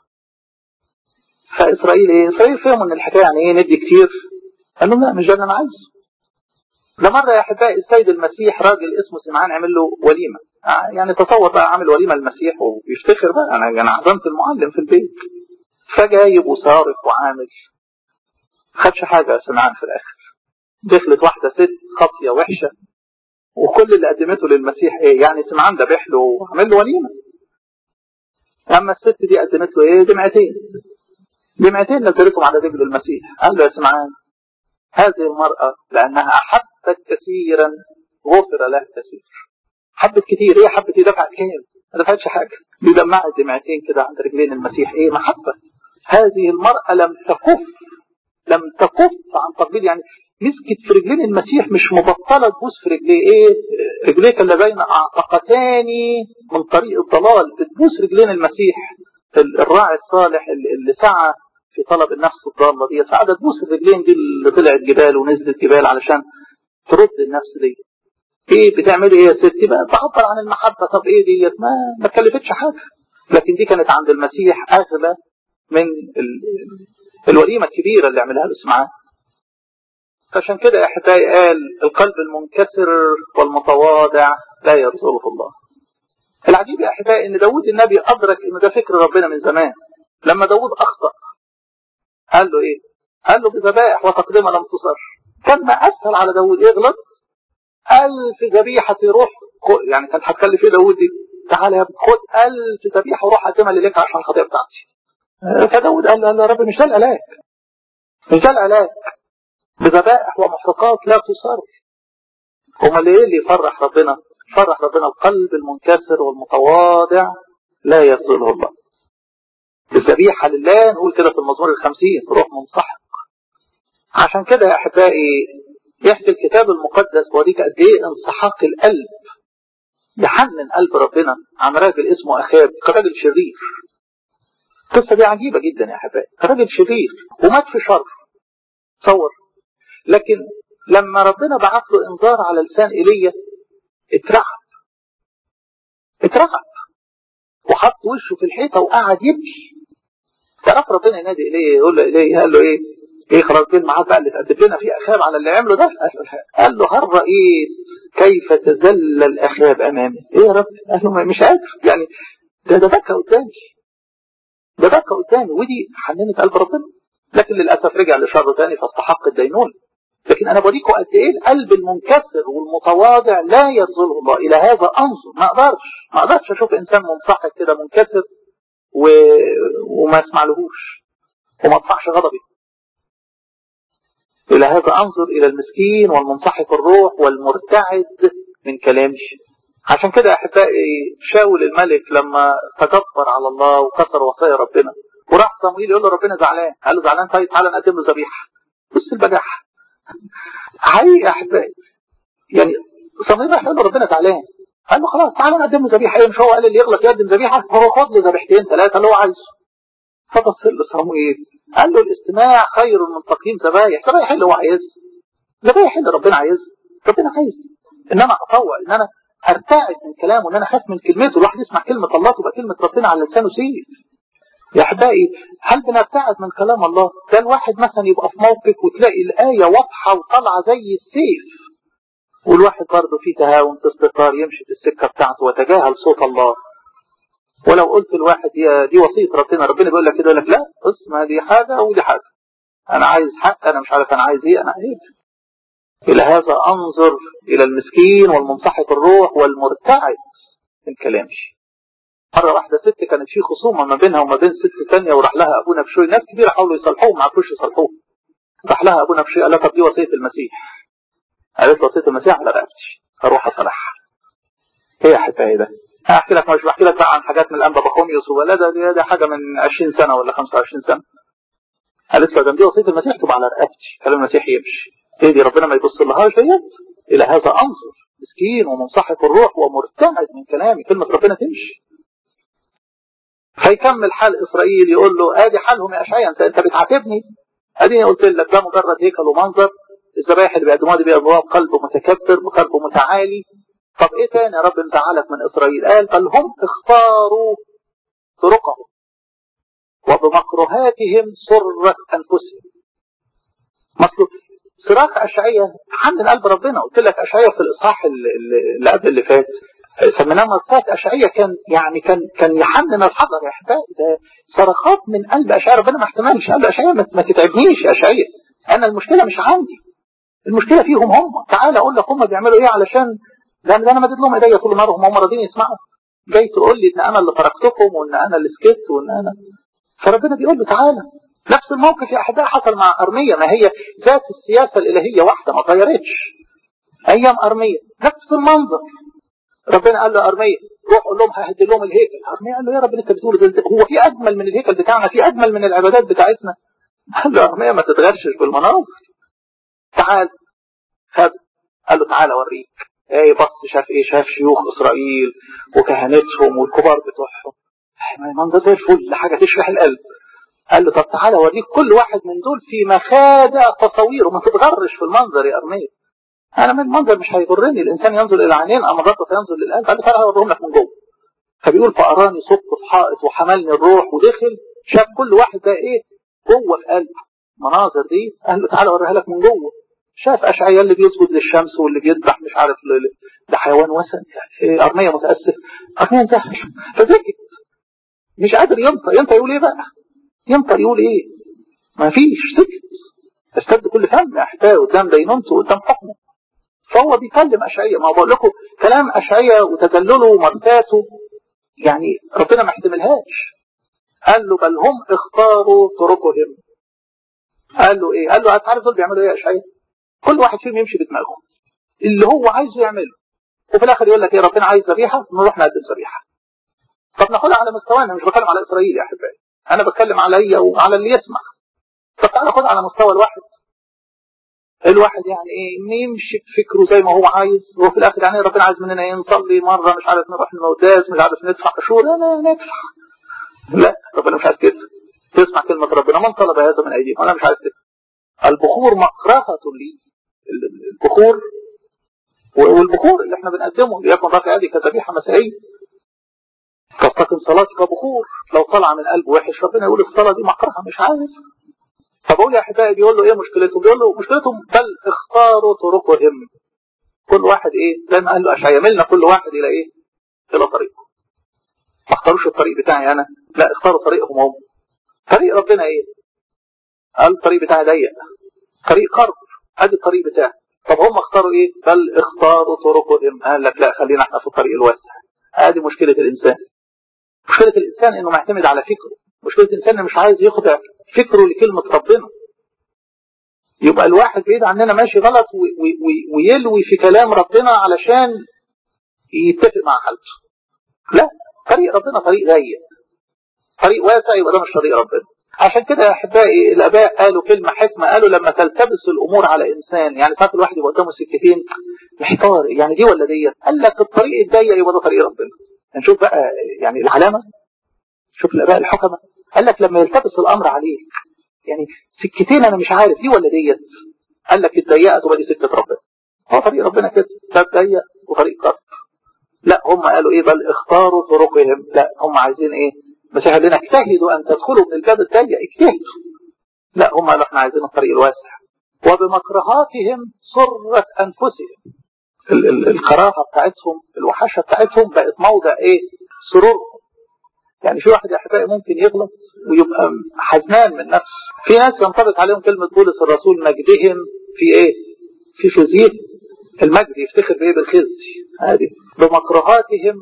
فاسرائيل ايه؟ اسرائيل فهموا ان الحكايه يعني ايه ندي كتير؟ قال لهم لا مش ده اللي انا عايزه. ده مره يا احبائي السيد المسيح راجل اسمه سمعان عمل له وليمه. يعني تصور بقى عامل وليمه للمسيح ويفتخر بقى انا انا عزمت المعلم في البيت. فجايب وصارف وعامل خدش حاجة سمعان في الآخر دخلت واحدة ست خاطية وحشة وكل اللي قدمته للمسيح ايه يعني سمعان ذبح له وعمل له وليمة أما الست دي قدمت له ايه دمعتين دمعتين نزلتهم على رجل المسيح قال له يا سمعان هذه المرأة لأنها أحبت كثيرا غفر لها كثير حبت كتير ايه حبت دفعت كام ما دفعتش حاجة دي دمعت دمعتين كده عند رجلين المسيح ايه محبة هذه المرأة لم تكف لم تكف عن تقبيل يعني مسكت في رجلين المسيح مش مبطلة تبوس في رجليه ايه رجليك اللي بين اعتقتان من طريق الضلال بتبوس رجلين المسيح الراعي الصالح اللي سعى في طلب النفس الضالة دي سعادة تبوس الرجلين دي اللي طلعت جبال ونزلت جبال علشان ترد النفس دي ايه بتعملي ايه يا ستي بقى تعبر عن المحبة طب ايه ديت ما ما كلفتش حاجة لكن دي كانت عند المسيح اغلى من الوليمة الكبيرة اللي عملها له سمعان عشان كده يا احبائي قال القلب المنكسر والمتواضع لا يرزقه الله العجيب يا احبائي ان داود النبي ادرك ان ده فكر ربنا من زمان لما داود اخطأ قال له ايه قال له بذبائح وتقدمة لم تصر كان ما اسهل على داود يغلط ألف ذبيحة روح يعني كانت هتكلف ايه داود دي تعالى يا ابني خد ألف ذبيحة وروح قدمها لليك عشان الخطيئة بتاعتي فداود قال له يا رب مش ده العلاج مش ده العلاج بذبائح ومحرقات لا تصر امال ايه اللي يفرح ربنا يفرح ربنا القلب المنكسر والمتواضع لا يرزقه الله الذبيحة لله نقول كده في المزمور الخمسين روح منسحق عشان كده يا احبائي يحكي الكتاب المقدس بوريك قد ايه انسحاق القلب يحنن قلب ربنا عن راجل اسمه اخاب كراجل شرير القصه دي عجيبه جدا يا احبائي كراجل شرير ومات في شر تصور لكن لما ربنا بعت له انذار على لسان ايليا اترعب اترعب وحط وشه في الحيطه وقعد يبكي تعرف ربنا ينادي ايليا يقول له ايليا قال له ايه ايه خلاص جه الميعاد بقى اللي تقدم لنا فيه اخاب على اللي عمله ده قال له هل رايت كيف تذلل اخاب امامي ايه يا رب قال له مش قادر يعني ده ده بكى قدامي ده بكى قدامي ودي حننت قلب ربنا لكن للاسف رجع لشر تاني فاستحق الدينون لكن انا بوريكم قد ايه القلب المنكسر والمتواضع لا يرزقه الله الى هذا انظر ما اقدرش ما اقدرش اشوف انسان منسحق كده منكسر و... وما اسمعلهوش وما ادفعش غضبي إلى هذا أنظر إلى المسكين والمنصحف الروح والمرتعد من كلامي عشان كده يا أحبائي شاول الملك لما تجبر على الله وكسر وصايا ربنا وراح صمويل يقول له ربنا زعلان قال له زعلان طيب تعالى نقدم له ذبيحة بص البجاحة حقيقي يا أحبائي يعني صمويل راح يقول له ربنا زعلان قال له خلاص تعالى نقدم له ذبيحة مش هو قال اللي يغلط يقدم ذبيحة هو خد له ذبيحتين ثلاثة اللي هو عايزه فبص له صمويل قال له الاستماع خير من تقييم ذبايح ذبايح اللي هو عايزها ذبايح اللي ربنا عايزها ربنا عايز انما اطوع ان انا ارتعد من كلامه ان انا اخاف من كلمته الواحد يسمع كلمه الله تبقى كلمه ربنا على لسانه سيف يا احبائي هل بنبتعد من كلام الله ده الواحد مثلا يبقى في موقف وتلاقي الايه واضحه وطالعه زي السيف والواحد برضه في تهاون في استقرار يمشي في السكه بتاعته وتجاهل صوت الله ولو قلت الواحد يا دي وصيه ربنا ربنا بيقول لك كده يقول لك لا اسمع دي حاجه ودي حاجه انا عايز حق انا مش عارف انا عايز ايه انا عايز الى هذا انظر الى المسكين والمنصحف الروح والمرتعد من كلامي مرة واحدة ست كانت في خصومة ما بينها وما بين ست ثانية وراح لها أبونا بشوي ناس كبيرة حاولوا يصلحوه ما عرفوش يصلحوه راح لها أبونا بشوي قال لها طب دي وصية المسيح قالت له وصية المسيح على رقبتي أروح أصلحها إيه يا حكاية ده؟ أحكي لك مش بحكي لك بقى عن حاجات من الأنبا بخوميوس ولا ده, ده, ده حاجة من 20 سنة ولا 25 سنة قالت له ده دي وصية المسيح تبقى على رقبتي كلام المسيح يمشي ايه دي ربنا ما يبص لهاش ديت الى هذا انظر مسكين ومنصحف الروح ومرتعد من كلامي كلمة ربنا تمشي فيكمل حال اسرائيل يقول له ادي حالهم يا اشعيا انت انت بتعاتبني اديني قلت لك ده مجرد هيكل ومنظر الذبائح اللي بيقدموها دي بيقدموها بقلب متكبر بقلب متعالي طب ايه تاني يا رب مزعلك من اسرائيل قال بل هم اختاروا طرقهم وبمكروهاتهم سرت انفسهم مطلوب صراخ أشعية حمل قلب ربنا قلت لك أشعية في الإصحاح اللي قبل اللي فات سميناه مرات أشعية كان يعني كان كان يحنن الحجر يا أحبائي ده صرخات من قلب أشعية ربنا ما احتملش قلب أشعية ما تتعبنيش يا أشعية أنا المشكلة مش عندي المشكلة فيهم هم تعال أقول لك هم بيعملوا إيه علشان ده أنا مدد لهم إيديا طول النهار هم راضيين يسمعوا جاي تقول لي إن أنا اللي تركتكم وإن أنا اللي سكت وإن أنا فربنا بيقول له تعالى نفس الموقف يا أحباء حصل مع أرمية ما هي ذات السياسة الإلهية واحدة ما غيرتش أيام أرمية نفس المنظر ربنا قال له أرمية روح قول لهم ههد لهم الهيكل أرمية قال له يا رب أنت بتقول ده هو في أجمل من الهيكل بتاعنا في أجمل من العبادات بتاعتنا قال له أرمية ما تتغرشش بالمناظر تعال خد قال له تعال أوريك ايه بص شاف ايه شاف شيوخ اسرائيل وكهنتهم والكبار بتوعهم منظر زي الفل حاجه تشرح القلب قال له طب تعالى اوريك كل واحد من دول في مخادع تصاوير وما تتغرش في المنظر يا ارميه انا من المنظر مش هيضرني الانسان ينظر الى العينين اما الرب ينظر للقلب قال له تعالى اوريهم لك من جوه فبيقول فاراني صبت في حائط وحملني الروح ودخل شاف كل واحد ده ايه جوه في قلبه مناظر دي قال له تعالى اوريها لك من جوه شاف اشعياء اللي بيسجد للشمس واللي بيذبح مش عارف ده حيوان وثن يعني ارميه متاسف ارميه انتهش فسكت مش قادر ينطق ينطق يقول ايه بقى ينطق يقول ايه ما فيش سكت استبد كل فم احتاه قدام دينونته قدام حكمه فهو بيكلم اشعياء ما بقول لكم كلام اشعياء وتدلله ومرتاته يعني ربنا ما احتملهاش قال له بل هم اختاروا طرقهم قال له ايه قال له هتعرف دول بيعملوا ايه يا اشعياء كل واحد فيهم يمشي بدماغه اللي هو عايزه يعمله وفي الاخر يقول لك ايه ربنا عايز ذبيحه نروح نقدم ذبيحه طب ناخدها على مستوانا مش بتكلم على اسرائيل يا احبائي انا بتكلم عليا وعلى اللي يسمع طب تعالى خد على مستوى الواحد الواحد يعني ايه يمشي بفكره زي ما هو عايز وفي الاخر يعني ربنا عايز مننا ايه نصلي مره مش عارف نروح المقداس مش عارف ندفع قشور انا ندفع لا ربنا مش عايز كده تسمع كلمه ربنا من طلب هذا من ايديهم انا مش عايز كده البخور مكرهه لي البخور والبخور اللي احنا بنقدمه ليكن رافع يدي كذبيحه مسائيه تستقم صلاتي كبخور لو طلع من قلب وحش ربنا يقول الصلاه دي مكرهه مش عايز فبقول يا احبائي بيقول له ايه مشكلتهم بيقول له مشكلتهم بل اختاروا طرقهم كل واحد ايه زي ما قال له اشعيا ملنا كل واحد الى ايه الى طريقه ما اختاروش الطريق بتاعي انا لا اختاروا طريقهم هم طريق ربنا ايه قال الطريق بتاعي ضيق طريق قرب ادي الطريق بتاعي طب هم اختاروا ايه بل اختاروا طرقهم قال لك لا خلينا احنا في الطريق الواسع ادي مشكله الانسان مشكله الانسان انه معتمد على فكره مشكله الانسان انه مش عايز يخضع فكره لكلمه ربنا يبقى الواحد بعيد عننا ماشي غلط ويلوي في كلام ربنا علشان يتفق مع حالته لا طريق ربنا طريق ضيق طريق واسع يبقى ده مش طريق ربنا عشان كده يا احبائي الاباء قالوا كلمه حكمه قالوا لما تلتبس الامور على انسان يعني ساعات الواحد يبقى قدامه سكتين محتار يعني دي ولا دي قال لك الطريق الضيق يبقى ده طريق ربنا نشوف بقى يعني العلامه شوف الاباء الحكمه قال لك لما يلتبس الامر عليك يعني سكتين انا مش عارف دي ولا ديت قال لك الضيقه تبقى دي سكه ربنا هو طريق ربنا كده باب ضيق وطريق قرب لا هم قالوا ايه بل اختاروا طرقهم لا هم عايزين ايه المسيح قال لنا اجتهدوا ان تدخلوا من الباب الضيق اجتهدوا لا هم قالوا احنا عايزين الطريق الواسع وبمكرهاتهم سرت انفسهم ال ال الكراهه بتاعتهم الوحشه بتاعتهم بقت موضع ايه سرورهم يعني في واحد يا احبائي ممكن يغلط ويبقى حزنان من نفسه في ناس ينطبق عليهم كلمه بولس الرسول مجدهم في ايه في فوزيه المجد يفتخر بايه بالخزي هذه بمكرهاتهم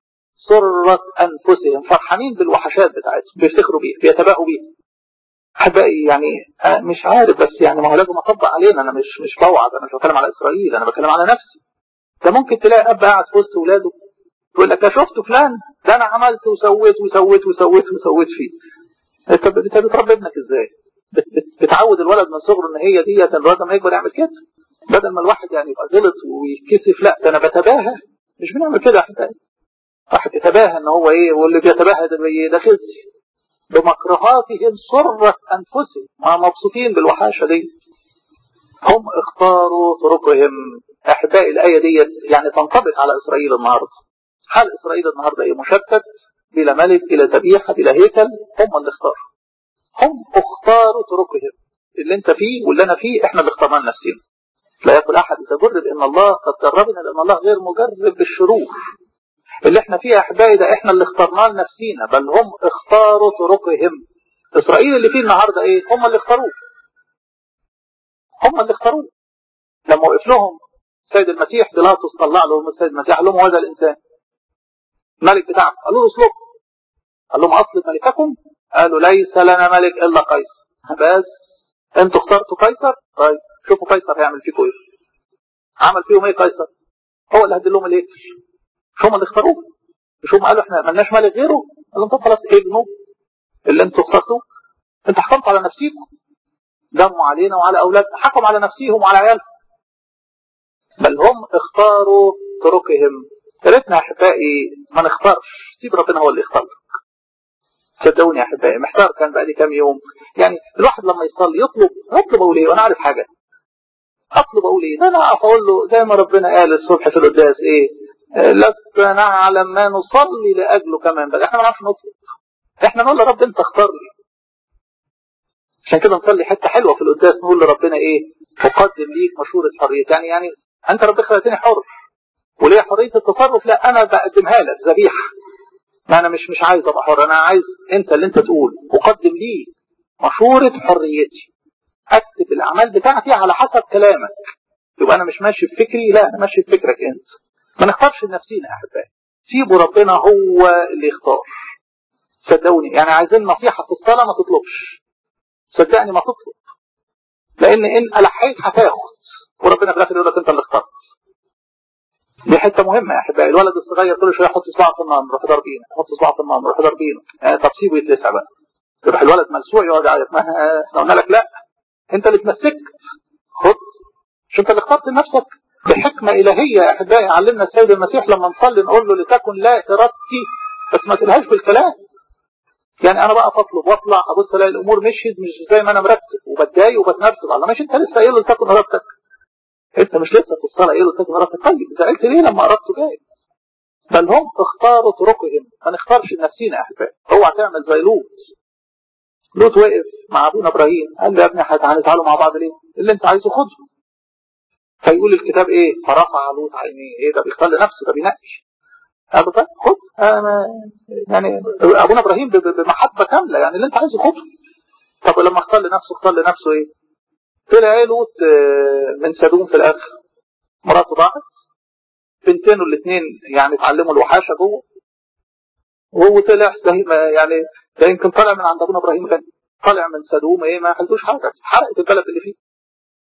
سرت انفسهم فرحانين بالوحشات بتاعتهم بيفتخروا بيها بيتباهوا بيها احبائي يعني مش عارف بس يعني ما هو لازم اطبق علينا انا مش مش بوعظ انا مش بتكلم على اسرائيل انا بتكلم على نفسي ده ممكن تلاقي اب قاعد في وسط اولاده يقول لك شفت فلان ده انا عملت وسويت وسويت وسويت وسويت فيه انت بتربي ابنك ازاي؟ بتعود الولد من صغره ان هي ديت الولد لما يكبر يعمل كده بدل ما الواحد يعني يبقى غلط ويتكسف لا ده انا بتباهى مش بنعمل كده يا احبائي واحد يتباهى ان هو ايه واللي بيتباهى ده ده خزي بمكرهاتهم سرت انفسهم ما مبسوطين بالوحاشه دي هم اختاروا طرقهم احبائي الايه دي يعني تنطبق على اسرائيل النهارده حال اسرائيل النهارده ايه مشتت بلا ملك بلا ذبيحه بلا هيكل هم اللي اختاروا هم اختاروا طرقهم اللي انت فيه واللي انا فيه احنا اللي اخترنا لنفسنا لا يقول احد اذا جرب ان الله قد جربنا لان الله غير مجرب بالشرور اللي احنا فيه احبائي ده احنا اللي اخترناه لنفسينا بل هم اختاروا طرقهم اسرائيل اللي فيه النهارده ايه هم اللي اختاروه هم اللي اختاروه لما وقف لهم السيد المسيح بيلاطس طلع لهم السيد المسيح قال لهم هذا الانسان الملك بتاعكم قالوا له اسلوب قال لهم اصل ملككم قالوا ليس لنا ملك الا قيصر بس انتوا اخترتوا قيصر طيب شوفوا قيصر هيعمل فيكم ايه عمل فيهم ايه قيصر هو اللي هدي لهم الايه مش هم اللي اختاروه مش هم قالوا احنا ملناش ملك غيره قال لهم طب خلاص ابنه اللي انتوا اخترتوه انتوا حكمتوا على نفسيكم دموا علينا وعلى اولادنا حكموا على نفسيهم وعلى عيالهم بل هم اختاروا طرقهم يا ريتنا يا احبائي ما نختارش سيب ربنا هو اللي يختار صدقوني يا احبائي محتار كان بقى لي كام يوم يعني الواحد لما يصلي يطلب اطلب اقول ايه وانا عارف حاجه اطلب اقول ايه انا اقف اقول له زي ما ربنا قال الصبح في القداس ايه لست نعلم ما نصلي لاجله كمان بل احنا ما نعرفش نطلب احنا نقول لرب انت اختار لي عشان كده نصلي حته حلوه في القداس نقول لربنا ايه اقدم ليك مشوره حريه يعني يعني انت ربنا خلقتني حر وليا حريه التصرف لا انا بقدمها لك ذبيحه ما انا مش مش عايز ابقى حر انا عايز انت اللي انت تقول اقدم ليك مشوره حريتي اكتب الاعمال بتاعتي على حسب كلامك يبقى انا مش ماشي بفكري لا انا ماشي بفكرك انت ما نختارش لنفسينا يا احبائي سيبوا ربنا هو اللي يختار صدقوني يعني عايزين نصيحه في الصلاه ما تطلبش صدقني ما تطلب لان ان الحيت هتاخد وربنا في الاخر يقول لك انت اللي اخترت دي حته مهمه يا احبائي الولد الصغير كل شويه يحط صباعه في النار نروح ضاربينه يحط صباعه في النار نروح ضاربينه يعني طب سيبه يتلسع بقى يروح الولد ملسوع يقعد يعيط ما احنا قلنا لك لا انت اللي اتمسكت خد مش انت اللي اخترت لنفسك بحكمه الهيه يا احبائي علمنا السيد المسيح لما نصلي نقول له لتكن لا ارادتي بس ما تقولهاش بالكلام يعني انا بقى اطلب واطلع ابص الاقي الامور مشيت مش زي ما انا مرتب وبتضايق وبتنرفز الله ماشي انت لسه قايل له لتكن ارادتك انت مش لسه في الصلاه قايل له لتكن ارادتك طيب زعلت ليه لما ارادته جاي بل هم اختاروا طرقهم ما نختارش لنفسينا يا احبائي اوعى تعمل زي لوط لوط وقف مع ابونا ابراهيم قال له يا ابني هنتعالوا مع بعض ليه؟ اللي انت عايزه خده فيقول الكتاب ايه؟ فرفع لوط عينيه ايه ده بيختار لنفسه ده بينقش قال له طيب خد انا يعني ابونا ابراهيم بمحبه كامله يعني اللي انت عايزه خده طب لما اختار لنفسه اختار لنفسه ايه؟ طلع ايه لوط من سدوم في الاخر مراته ضاعت بنتينه الاثنين يعني اتعلموا الوحاشه جوه وهو طلع زي ما يعني ده يمكن طالع من عند ابونا ابراهيم كان طالع من سدوم ايه ما حلتوش حاجه حرقت البلد اللي فيه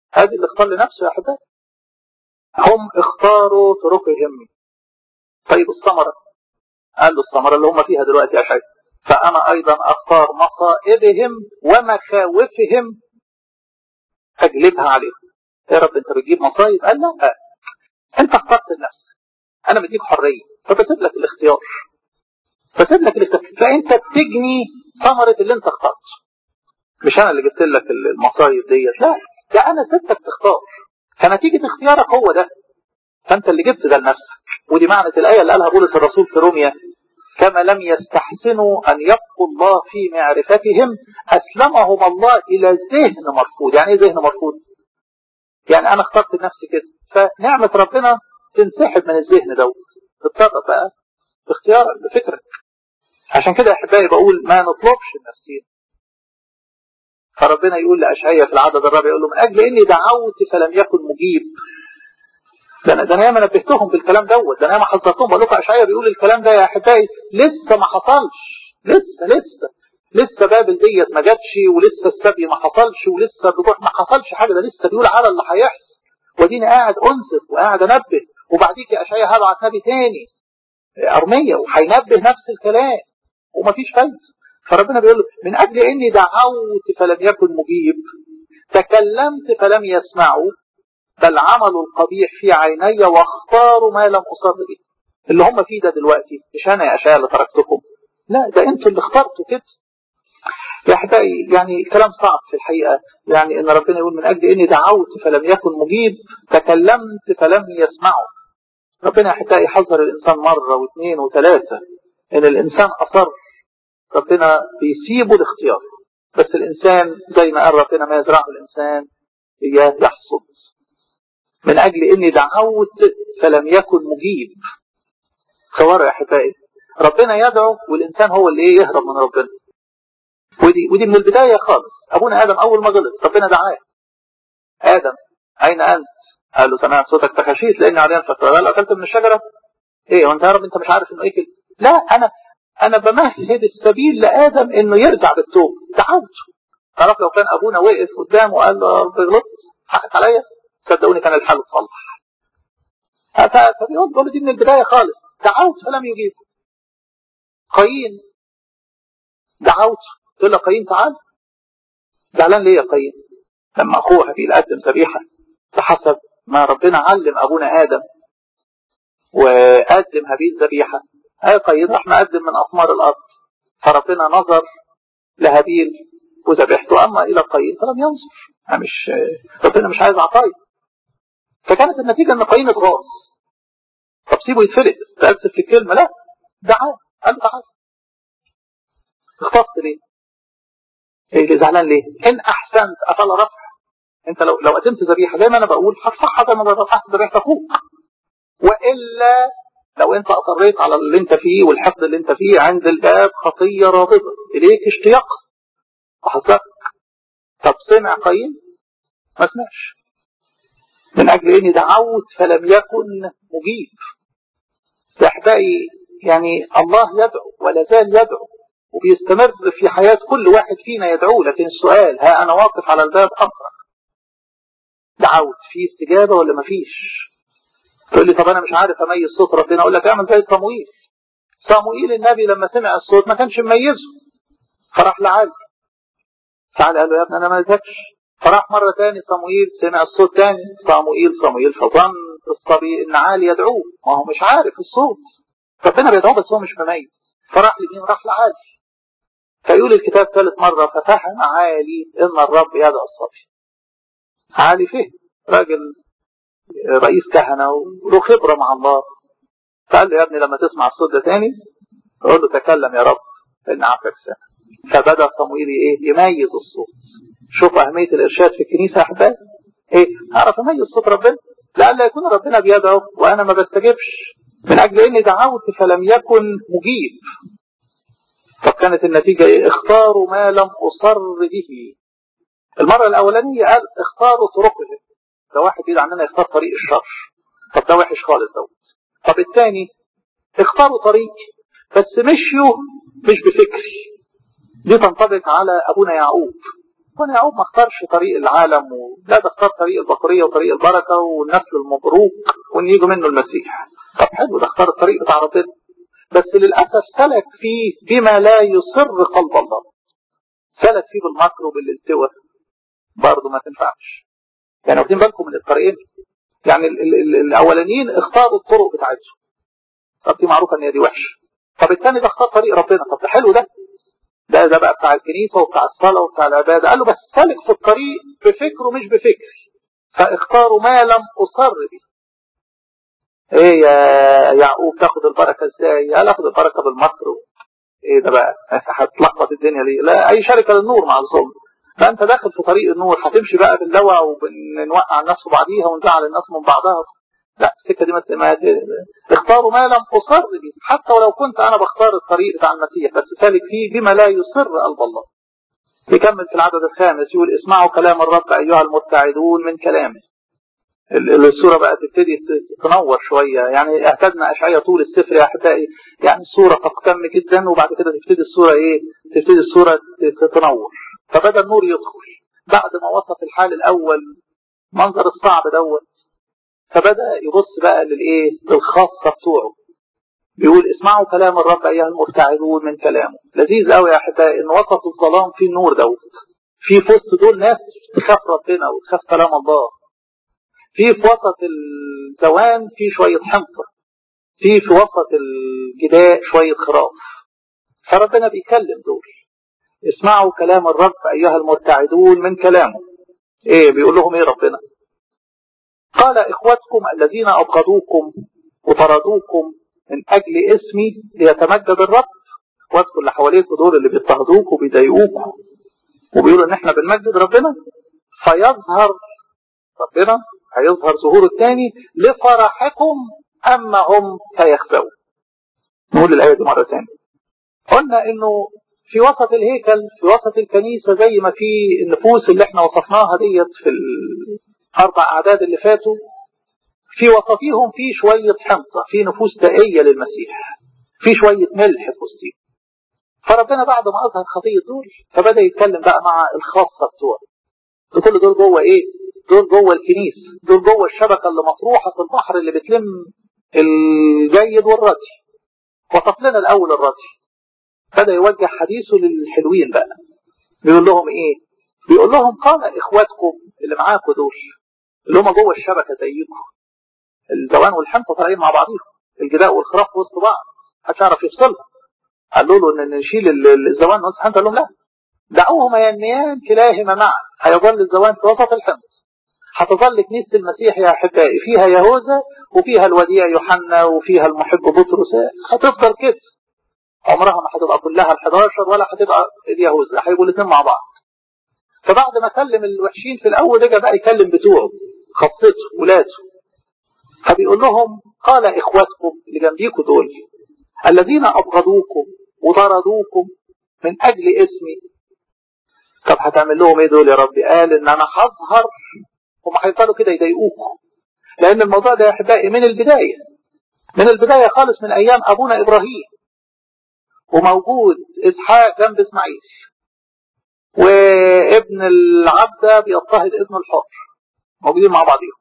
هذه اللي اختار لنفسه يا احبائي هم اختاروا طرقهم طيب الثمره قال له الثمره اللي هم فيها دلوقتي يا شيخ فانا ايضا اختار مصائبهم ومخاوفهم اجلبها عليهم يا رب انت بتجيب مصايب قال لا آه. انت اخترت لنفسك انا مديك حريه فبسيب لك الاختيار بسيب لك الاختيار فانت بتجني ثمره اللي انت اخترته مش انا اللي جبت لك المصايب ديت لا ده انا سبتك تختار فنتيجه اختيارك هو ده فانت اللي جبت ده لنفسك ودي معنى الايه اللي قالها بولس الرسول في روميا كما لم يستحسنوا أن يبقوا الله في معرفتهم أسلمهم الله إلى ذهن مرفوض يعني إيه ذهن مرفوض يعني أنا اخترت لنفسي كده فنعمة ربنا تنسحب من الذهن دوت تتصرف بقى باختيارك بفكرك عشان كده يا أحبائي بقول ما نطلبش النفسين فربنا يقول لأشعية في العدد الرابع يقول له من أجل إني دعوت فلم يكن مجيب ده انا ده انا ياما نبهتهم بالكلام دوت ده انا ياما حذرتهم بقول لكم اشعياء بيقول الكلام ده يا احبائي لسه ما حصلش لسه لسه لسه بابل ديت ما جاتش ولسه السبي ما حصلش ولسه بتروح ما حصلش حاجه ده لسه بيقول على اللي هيحصل وديني قاعد انصف وقاعد انبه وبعديك يا اشعياء هبعت نبي تاني ارميه وهينبه نفس الكلام ومفيش فايده فربنا بيقول له من اجل اني دعوت فلم يكن مجيب تكلمت فلم يسمعوا بل عملوا القبيح في عيني واختاروا ما لم أصر به اللي هم فيه ده دلوقتي مش أنا يا أشياء اللي تركتكم لا ده أنتوا اللي اخترتوا كده يا أحبائي يعني كلام صعب في الحقيقة يعني إن ربنا يقول من أجل إني دعوت فلم يكن مجيب تكلمت فلم يسمعوا ربنا يا أحبائي حذر الإنسان مرة واثنين وثلاثة إن الإنسان أصر ربنا بيسيبه الاختيار بس الإنسان زي ما قال ربنا ما يزرعه الإنسان إياه يحصد من أجل إني دعوت فلم يكن مجيب صور يا أحبائي ربنا يدعو والإنسان هو اللي يهرب من ربنا ودي ودي من البداية خالص أبونا آدم أول ما غلط ربنا دعاه آدم أين أنت؟ قال له سمعت صوتك فخشيت لأني عريان فقال له أكلت من الشجرة؟ إيه وأنت يا رب أنت مش عارف إنه إيه كده؟ لا أنا أنا بمهد السبيل لآدم إنه يرجع بالتوب دعوته تعرف لو كان أبونا وقف قدامه وقال له يا رب غلطت حقك عليا صدقوني كان الحال اتصلح فبيقول بقول دي من البدايه خالص دعوت فلم يجيب قايين دعوت قلت له قايين تعال زعلان ليه يا قايين لما اخوه هابيل قدم ذبيحه بحسب ما ربنا علم ابونا ادم وقدم هابيل ذبيحه اي قايين راح مقدم من اثمار الارض فربنا نظر لهابيل وذبحته اما الى قايين فلم ينظر مش ربنا مش عايز عطايا فكانت النتيجة ان قايين اتغاظ طب سيبه يتفلت تأسف في الكلمة لا دعاه قال له تعال اختصت ليه؟ ايه اللي زعلان ليه؟ ان احسنت افلا رفع انت لو لو قدمت ذبيحه زي ما انا بقول هتصحى زي ما رفعت ذبيحه اخوك والا لو انت اصريت على اللي انت فيه والحقد اللي انت فيه عند الباب خطيه رابطه اليك اشتياق وحصلت طب سمع قايين؟ ما سمعش من أجل إني دعوت فلم يكن مجيب أحبائي يعني الله يدعو ولا زال يدعو وبيستمر في حياة كل واحد فينا يدعو لكن السؤال ها أنا واقف على الباب أقرأ دعوت في استجابة ولا ما فيش تقول لي طب أنا مش عارف أميز صوت ربنا أقول لك اعمل زي صموئيل صموئيل النبي لما سمع الصوت ما كانش مميزه فراح لعالي تعالى قال له يا ابني أنا ما ذاكش فراح مرة تاني صموئيل سمع الصوت تاني صموئيل صموئيل فظن الصبي ان عالي يدعوه ما هو مش عارف الصوت ربنا بيدعوه بس هو مش مميز فراح لمين راح لعالي فيقول الكتاب ثالث مرة ففهم عالي ان الرب يدعو الصبي عالي فهم راجل رئيس كهنة وله خبرة مع الله فقال له يا ابني لما تسمع الصوت ده تاني قول له تكلم يا رب لان عفك سنة فبدأ صموئيل ايه يميز الصوت شوف أهمية الإرشاد في الكنيسة يا أحباب إيه أعرف أميز صوت ربنا لألا يكون ربنا بيدعو وأنا ما بستجبش من أجل إني دعوت فلم يكن مجيب طب كانت النتيجة إيه اختاروا ما لم أصر به المرة الأولانية قال اختاروا طرقهم ده واحد يدعى عننا يختار طريق الشر طب ده وحش خالص دوت طب الثاني اختاروا طريقي بس مشيوا مش بفكري دي تنطبق على أبونا يعقوب كون يعقوب ما اختارش طريق العالم ولا ده اختار طريق البقريه وطريق البركه والنسل المبروك وان يجوا منه المسيح طب حلو ده اختار الطريق بتاع ربنا بس للاسف سلك فيه بما لا يسر قلب الله سلك فيه بالمكر وبالالتواء برضه ما تنفعش يعني واخدين بالكم من الطريقين يعني ال ال ال الاولانيين اختاروا الطرق بتاعتهم طب دي معروفه ان هي دي وحشه طب الثاني ده اختار طريق ربنا طب ده حلو ده ده ده بقى بتاع الكنيسه وبتاع الصلاه وبتاع العباده قال له بس سالك في الطريق بفكره مش بفكري فاختاروا ما لم اصر به ايه يا يعقوب تاخد البركه ازاي؟ قال اخد البركه بالمكر ايه ده بقى؟ هتلخبط الدنيا ليه؟ لا اي شركه للنور مع الظلم فانت داخل في طريق النور هتمشي بقى باللوع وبنوقع الناس في بعضيها ونزعل الناس من بعضها لا السكه دي ما اختاروا ما لم اصر به حتى ولو كنت انا بختار الطريق بتاع المسيح بس سالك فيه بما لا يصر قلب الله يكمل في العدد الخامس يقول اسمعوا كلام الرب ايها المبتعدون من كلامه الصورة بقى تبتدي تنور شوية يعني اعتدنا أشعية طول السفر يا أحبائي يعني الصورة تقتم جدا وبعد كده تبتدي الصورة إيه تبتدي الصورة تنور فبدأ النور يدخل بعد ما وصف الحال الأول منظر الصعب دوت فبدأ يبص بقى للإيه للخاصة بتوعه بيقول اسمعوا كلام الرب أيها المبتعدون من كلامه لذيذ قوي يا أحبائي إن وسط الظلام في النور دوت في في وسط دول ناس تخاف ربنا وتخاف كلام الله في في وسط الزوان في شوية حنطة في في وسط الجداء شوية خراف فربنا بيكلم دول اسمعوا كلام الرب أيها المرتعدون من كلامه ايه بيقول لهم ايه ربنا قال اخوتكم الذين ابغضوكم وطردوكم من اجل اسمي ليتمجد الرب اخواتكم اللي حواليكم دول اللي بيضطهدوكم وبيضايقوكم وبيقولوا ان احنا بنمجد ربنا فيظهر ربنا هيظهر ظهوره الثاني لفرحكم اما هم فيخزون نقول الايه دي مره ثانيه قلنا انه في وسط الهيكل في وسط الكنيسة زي ما في النفوس اللي احنا وصفناها ديت في الأربع أعداد اللي فاتوا في وسطيهم في شوية حنطة في نفوس تقية للمسيح في شوية ملح في وسطهم فربنا بعد ما أظهر خطية دول فبدأ يتكلم بقى مع الخاصة بتوعه كل دول جوه إيه؟ دول جوه الكنيسة دول جوه الشبكة اللي مطروحة في البحر اللي بتلم الجيد والردي وصف لنا الأول الردي بدأ يوجه حديثه للحلوين بقى بيقول لهم ايه بيقول لهم قال اخواتكم اللي معاكم دول اللي هم جوه الشبكه زيكم الزوان والحنطه طالعين مع بعضيهم الجداء والخراف في وسط بعض محدش يعرف يفصلها قالوا له ان نشيل الزوان وسط الحنطه قال لهم لا دعوهما ينميان كلاهما معا هيظل الزوان في وسط الحنطه هتظل كنيسه المسيح يا احبائي فيها يهوذا وفيها الوديع يوحنا وفيها المحب بطرس هتفضل كده عمرها ما هتبقى كلها ال 11 ولا هتبقى اليهوذا هيبقوا الاثنين مع بعض فبعد ما كلم الوحشين في الاول رجع بقى يكلم بتوعه خاصته ولاده فبيقول لهم قال اخواتكم اللي جنبيكم دول الذين ابغضوكم وطردوكم من اجل اسمي طب هتعمل لهم ايه دول يا رب قال ان انا هظهر هم هيفضلوا كده يضايقوكم لان الموضوع ده يا احبائي من البدايه من البدايه خالص من ايام ابونا ابراهيم وموجود اسحاق جنب اسماعيل وابن العبدة بيضطهد ابن الحر موجودين مع بعضهم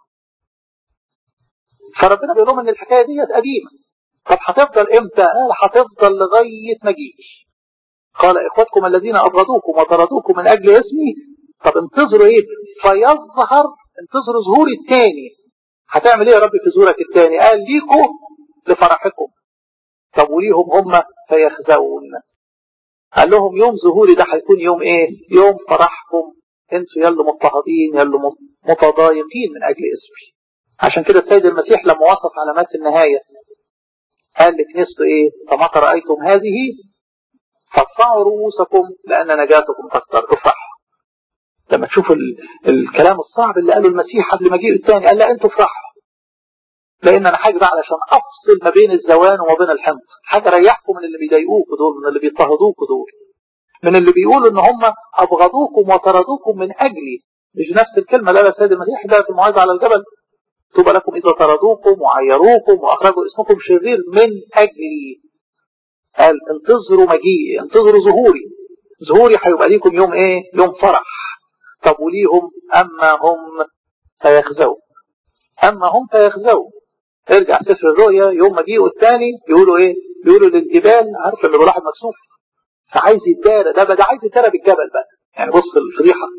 فربنا بيقول لهم ان الحكايه ديت قديمه طب هتفضل امتى؟ قال هتفضل لغايه ما اجيش قال اخواتكم الذين ابغضوكم وطردوكم من اجل اسمي طب انتظروا ايه؟ فيظهر انتظروا ظهوري الثاني هتعمل ايه يا رب في ظهورك الثاني؟ قال ليكم لفرحكم طب وليهم هم فيخزون قال لهم يوم ظهوري ده هيكون يوم ايه يوم فرحكم انتوا يلوا مضطهدين يلوا متضايقين من اجل اسمي عشان كده السيد المسيح لما وصف علامات النهاية قال لكنيسته ايه فمتى رأيتم هذه فارفعوا رؤوسكم لأن نجاتكم تكثر افرحوا لما تشوفوا الكلام الصعب اللي قاله المسيح قبل مجيء الثاني قال لا انتوا افرحوا لان انا حاجه بقى علشان افصل ما بين الزوان وما بين الحنط حاجه ريحكم من اللي بيضايقوكوا دول من اللي بيضطهدوكوا دول من اللي بيقولوا ان هم ابغضوكم وطردوكم من اجلي مش نفس الكلمه اللي قالها السيد المسيح ده في الموعظه على الجبل طوبى لكم اذا طردوكم وعيروكم واخرجوا اسمكم شرير من اجلي قال انتظروا مجيئي انتظروا ظهوري ظهوري هيبقى ليكم يوم ايه يوم فرح طب وليهم أما هم فيخزوا أما هم فيخزوا ارجع سفر الرؤيا يوم ما جيء الثاني يقولوا ايه يقولوا للجبال عارف لما الواحد مكسوف فعايز يتدارى ده ده عايز يتدارى بالجبل بقى يعني بص الفضيحه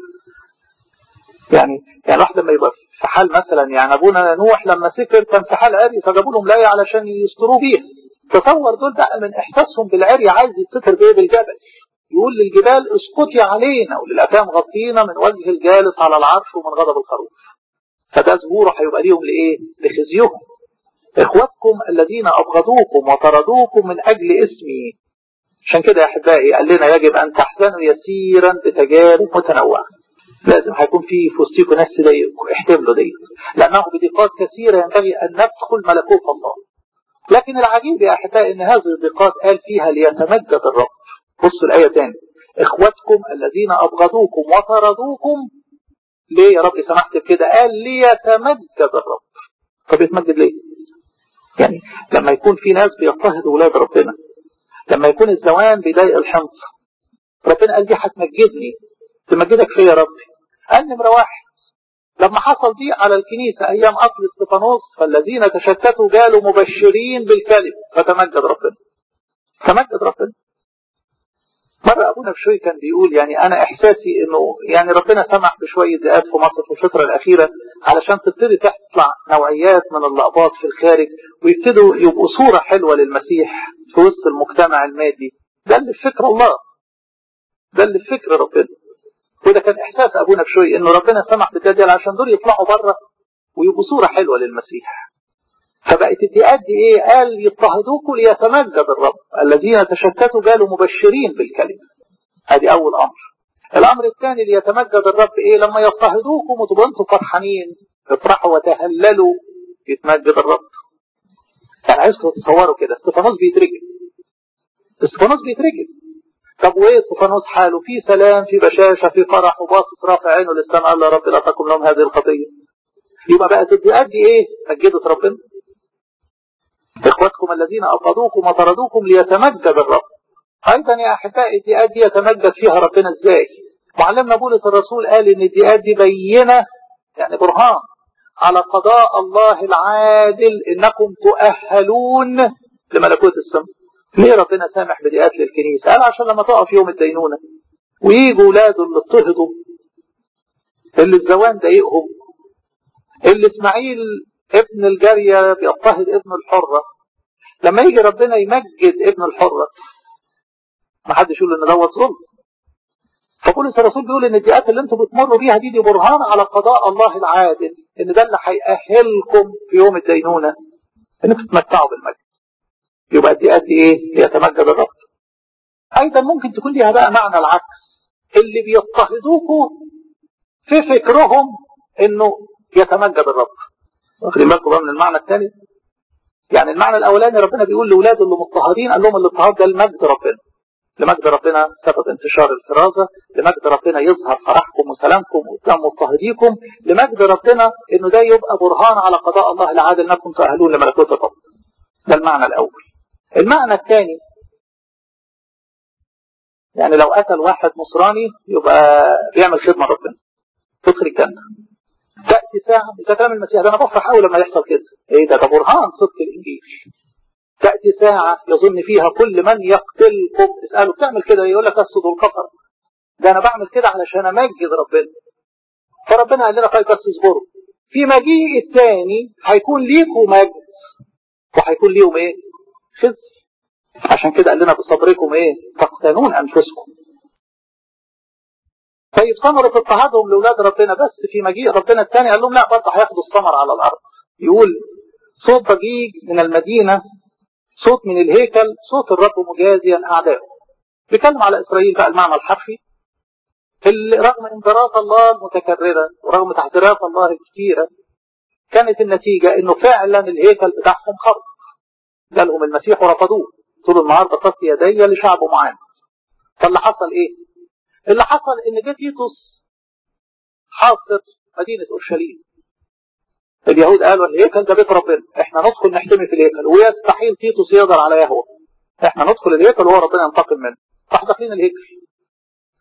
يعني يعني واحد لما يبقى في حال مثلا يعني ابونا نوح لما سكر كان في حال عري فجابوا لهم لايه علشان يستروه بيها تصور دول بقى من احساسهم بالعري عايز يتستر بايه بالجبل يقول للجبال اسقطي علينا وللافهام غطينا من وجه الجالس على العرش ومن غضب الخروف فده ظهوره هيبقى ليهم لايه؟ لخزيهم اخواتكم الذين ابغضوكم وطردوكم من اجل اسمي عشان كده يا احبائي قال لنا يجب ان تحزنوا يسيرا بتجارب متنوعه لازم هيكون في في وسطيكم ناس تضايقكم احتملوا دي لانه بضيقات كثيره ينبغي ان ندخل ملكوت الله لكن العجيب يا احبائي ان هذه الضيقات قال فيها ليتمجد الرب بصوا الايه تاني اخواتكم الذين ابغضوكم وطردوكم ليه يا رب سمحت بكده قال ليتمجد الرب طب يتمجد ليه يعني لما يكون في ناس بيضطهدوا ولاد ربنا لما يكون الزوان بيضايق الحنص ربنا قال دي هتمجدني تمجدك فيا يا ربي قال نمرة واحد لما حصل دي على الكنيسة أيام قتل استفانوس فالذين تشتتوا قالوا مبشرين بالكلم فتمجد ربنا تمجد ربنا مرة أبونا بشوي كان بيقول يعني أنا إحساسي إنه يعني ربنا سمح بشوية ذئاب في مصر في الفترة الأخيرة علشان تبتدي تطلع نوعيات من اللقبات في الخارج ويبتدوا يبقوا صورة حلوة للمسيح في وسط المجتمع المادي ده اللي في فكر الله ده اللي في فكر ربنا وده كان إحساس أبونا بشوي إنه ربنا سمح بالدجال عشان دول يطلعوا بره ويبقوا صورة حلوة للمسيح فبقت الدقات دي ايه قال يضطهدوكم ليتمجد الرب الذين تشتتوا قالوا مبشرين بالكلمة ادي اول امر الامر الثاني ليتمجد الرب ايه لما يضطهدوكم وتبقوا انتم فرحانين افرحوا وتهللوا يتمجد الرب يعني عايزكم تتصوروا كده استفانوس بيترجم استفانوس بيترجم طب وايه استفانوس حاله في سلام في بشاشه في فرح وباصص رافع عينه للسماء قال يا رب لا تكن لهم هذه الخطيه يبقى بقت الدقات دي ايه مجدت ربنا إخوتكم الذين أبغضوكم وطردوكم ليتمجد الرب أيضا يا أحبائي الدقات دي يتمجد فيها ربنا إزاي معلمنا بولس الرسول قال إن الدقات دي بينة يعني برهان على قضاء الله العادل إنكم تؤهلون لملكوت السماء ليه ربنا سامح بدقات للكنيسة قال عشان لما تقف يوم الدينونة ويجوا ولاده اللي اضطهدوا اللي الزوان ضايقهم اللي اسماعيل ابن الجارية بيضطهد ابن الحرة لما يجي ربنا يمجد ابن الحرة ما حدش يقول ان دوت ظلم فبولس الرسول بيقول ان الدقات اللي انتم بتمروا بيها دي دي برهان على قضاء الله العادل ان ده اللي هيأهلكم في يوم الدينونة انكم تتمتعوا بالمجد يبقى الدقات دي ايه؟ ليتمجد الرب ايضا ممكن تكون ليها بقى معنى العكس اللي بيضطهدوكوا في فكرهم انه يتمجد الرب واخدين بالكم بقى من المعنى الثاني يعني المعنى الاولاني ربنا بيقول لاولاده اللي مضطهدين قال لهم الاضطهاد ده لمجد ربنا لمجد ربنا سبب انتشار الفرازه لمجد ربنا يظهر فرحكم وسلامكم قدام مضطهديكم لمجد ربنا انه ده يبقى برهان على قضاء الله العادل انكم تؤهلون لملكوت الرب ده المعنى الاول المعنى الثاني يعني لو قتل واحد نصراني يبقى بيعمل خدمه ربنا تدخل الجنه تأتي ساعة ده كلام المسيح ده أنا بفرح أول لما يحصل كده إيه ده ده برهان صدق الإنجيل تأتي ساعة يظن فيها كل من يقتلكم تسأله بتعمل كده يقول لك أسد الكفر ده أنا بعمل كده علشان أمجد ربنا فربنا قال لنا طيب بس اصبروا في مجيء الثاني هيكون ليكم مجد وهيكون ليهم إيه؟ خزي عشان كده قال لنا بصبركم إيه؟ تقتنون أنفسكم طيب ثمرة اضطهادهم لأولاد ربنا بس في مجيء ربنا الثاني قال لهم لا برضه هياخدوا الثمر على الأرض يقول صوت ضجيج من المدينة صوت من الهيكل صوت الرب مجازيا أعدائه بيتكلم على إسرائيل بقى المعنى الحرفي رغم انذارات الله المتكررة ورغم تحذيرات الله الكثيرة كانت النتيجة انه فعلا الهيكل بتاعهم خرب جالهم المسيح ورفضوه طول النهار بسطت يدي لشعبه معانا فاللي حصل ايه اللي حصل ان جه تيتوس حاصر مدينة اورشليم اليهود قالوا الهيكل ده بيت ربنا احنا ندخل نحتمي في الهيكل ويستحيل تيتوس يقدر على يهوه احنا ندخل الهيكل وهو ربنا ينتقم منه راح داخلين الهيكل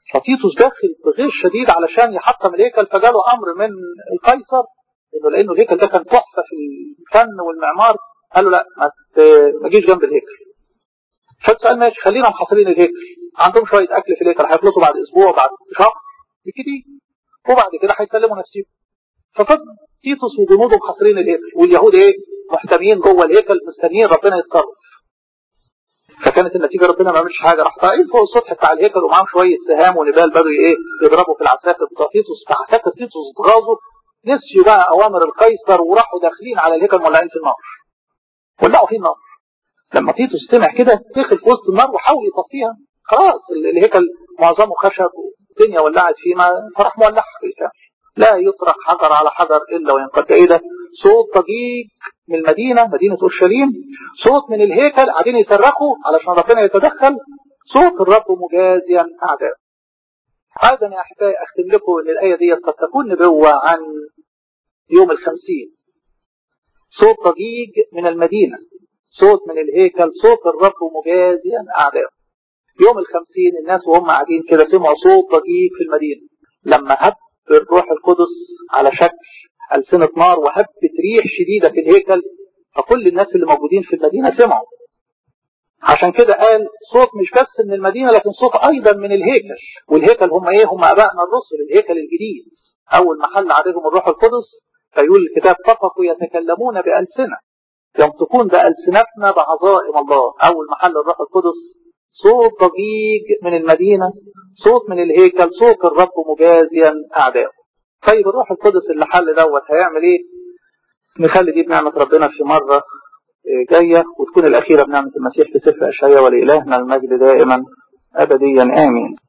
فتيتوس داخل بغير شديد علشان يحطم الهيكل فجاله امر من القيصر انه لانه الهيكل ده كان تحفه في الفن والمعمار قال له لا ما تجيش جنب الهيكل فالسؤال ماشي خلينا محاصرين الهيكل عندهم شويه اكل في الهيكل هيخلصوا بعد اسبوع بعد شهر بكده وبعد كده هيسلموا نفسهم ففضل تيتوس وجنوده محاصرين الهيكل واليهود ايه محتميين جوه الهيكل مستنيين ربنا يتصرف فكانت النتيجه ربنا ما عملش حاجه راح طالعين فوق السطح بتاع الهيكل ومعاهم شويه سهام ونبال بدوا ايه يضربوا في العساكر بتوع تيتوس فعساكر تيتوس اتغاظوا نسيوا بقى اوامر القيصر وراحوا داخلين على الهيكل مولعين في النار ولعوا فيه النار لما تيتوس سمع كده دخل في وسط النار وحاول يطفيها خلاص الهيكل معظمه خشب والدنيا ولعت فيه ما فراح مولعها بالكامل لا يطرح حجر على حجر الا وينقض ايه ده صوت ضجيج من المدينه مدينه اورشليم صوت من الهيكل قاعدين يصرخوا علشان ربنا يتدخل صوت الرب مجازيا اعداء ايضا يا احبائي اختم لكم ان الايه دي قد تكون نبوه عن يوم الخمسين صوت ضجيج من المدينه صوت من الهيكل صوت الرب مجازيا اعداء يوم الخمسين الناس وهم قاعدين كده سمعوا صوت ضجيج في المدينه لما هب الروح القدس على شكل ألسنة نار وهبت ريح شديدة في الهيكل فكل الناس اللي موجودين في المدينة سمعوا عشان كده قال صوت مش بس من المدينة لكن صوت أيضا من الهيكل والهيكل هم إيه هم أبائنا الرسل الهيكل الجديد أول ما حل عليهم الروح القدس فيقول الكتاب فقطوا يتكلمون بألسنة ينطقون بألسنتنا بعظائم الله أول ما حل الروح القدس صوت ضجيج من المدينة صوت من الهيكل صوت الرب مجازيا أعداءه طيب الروح القدس اللي حل دوت هيعمل ايه نخلي دي بنعمة ربنا في مرة جاية وتكون الأخيرة بنعمة المسيح في سفر أشعياء ولإلهنا المجد دائما أبديا آمين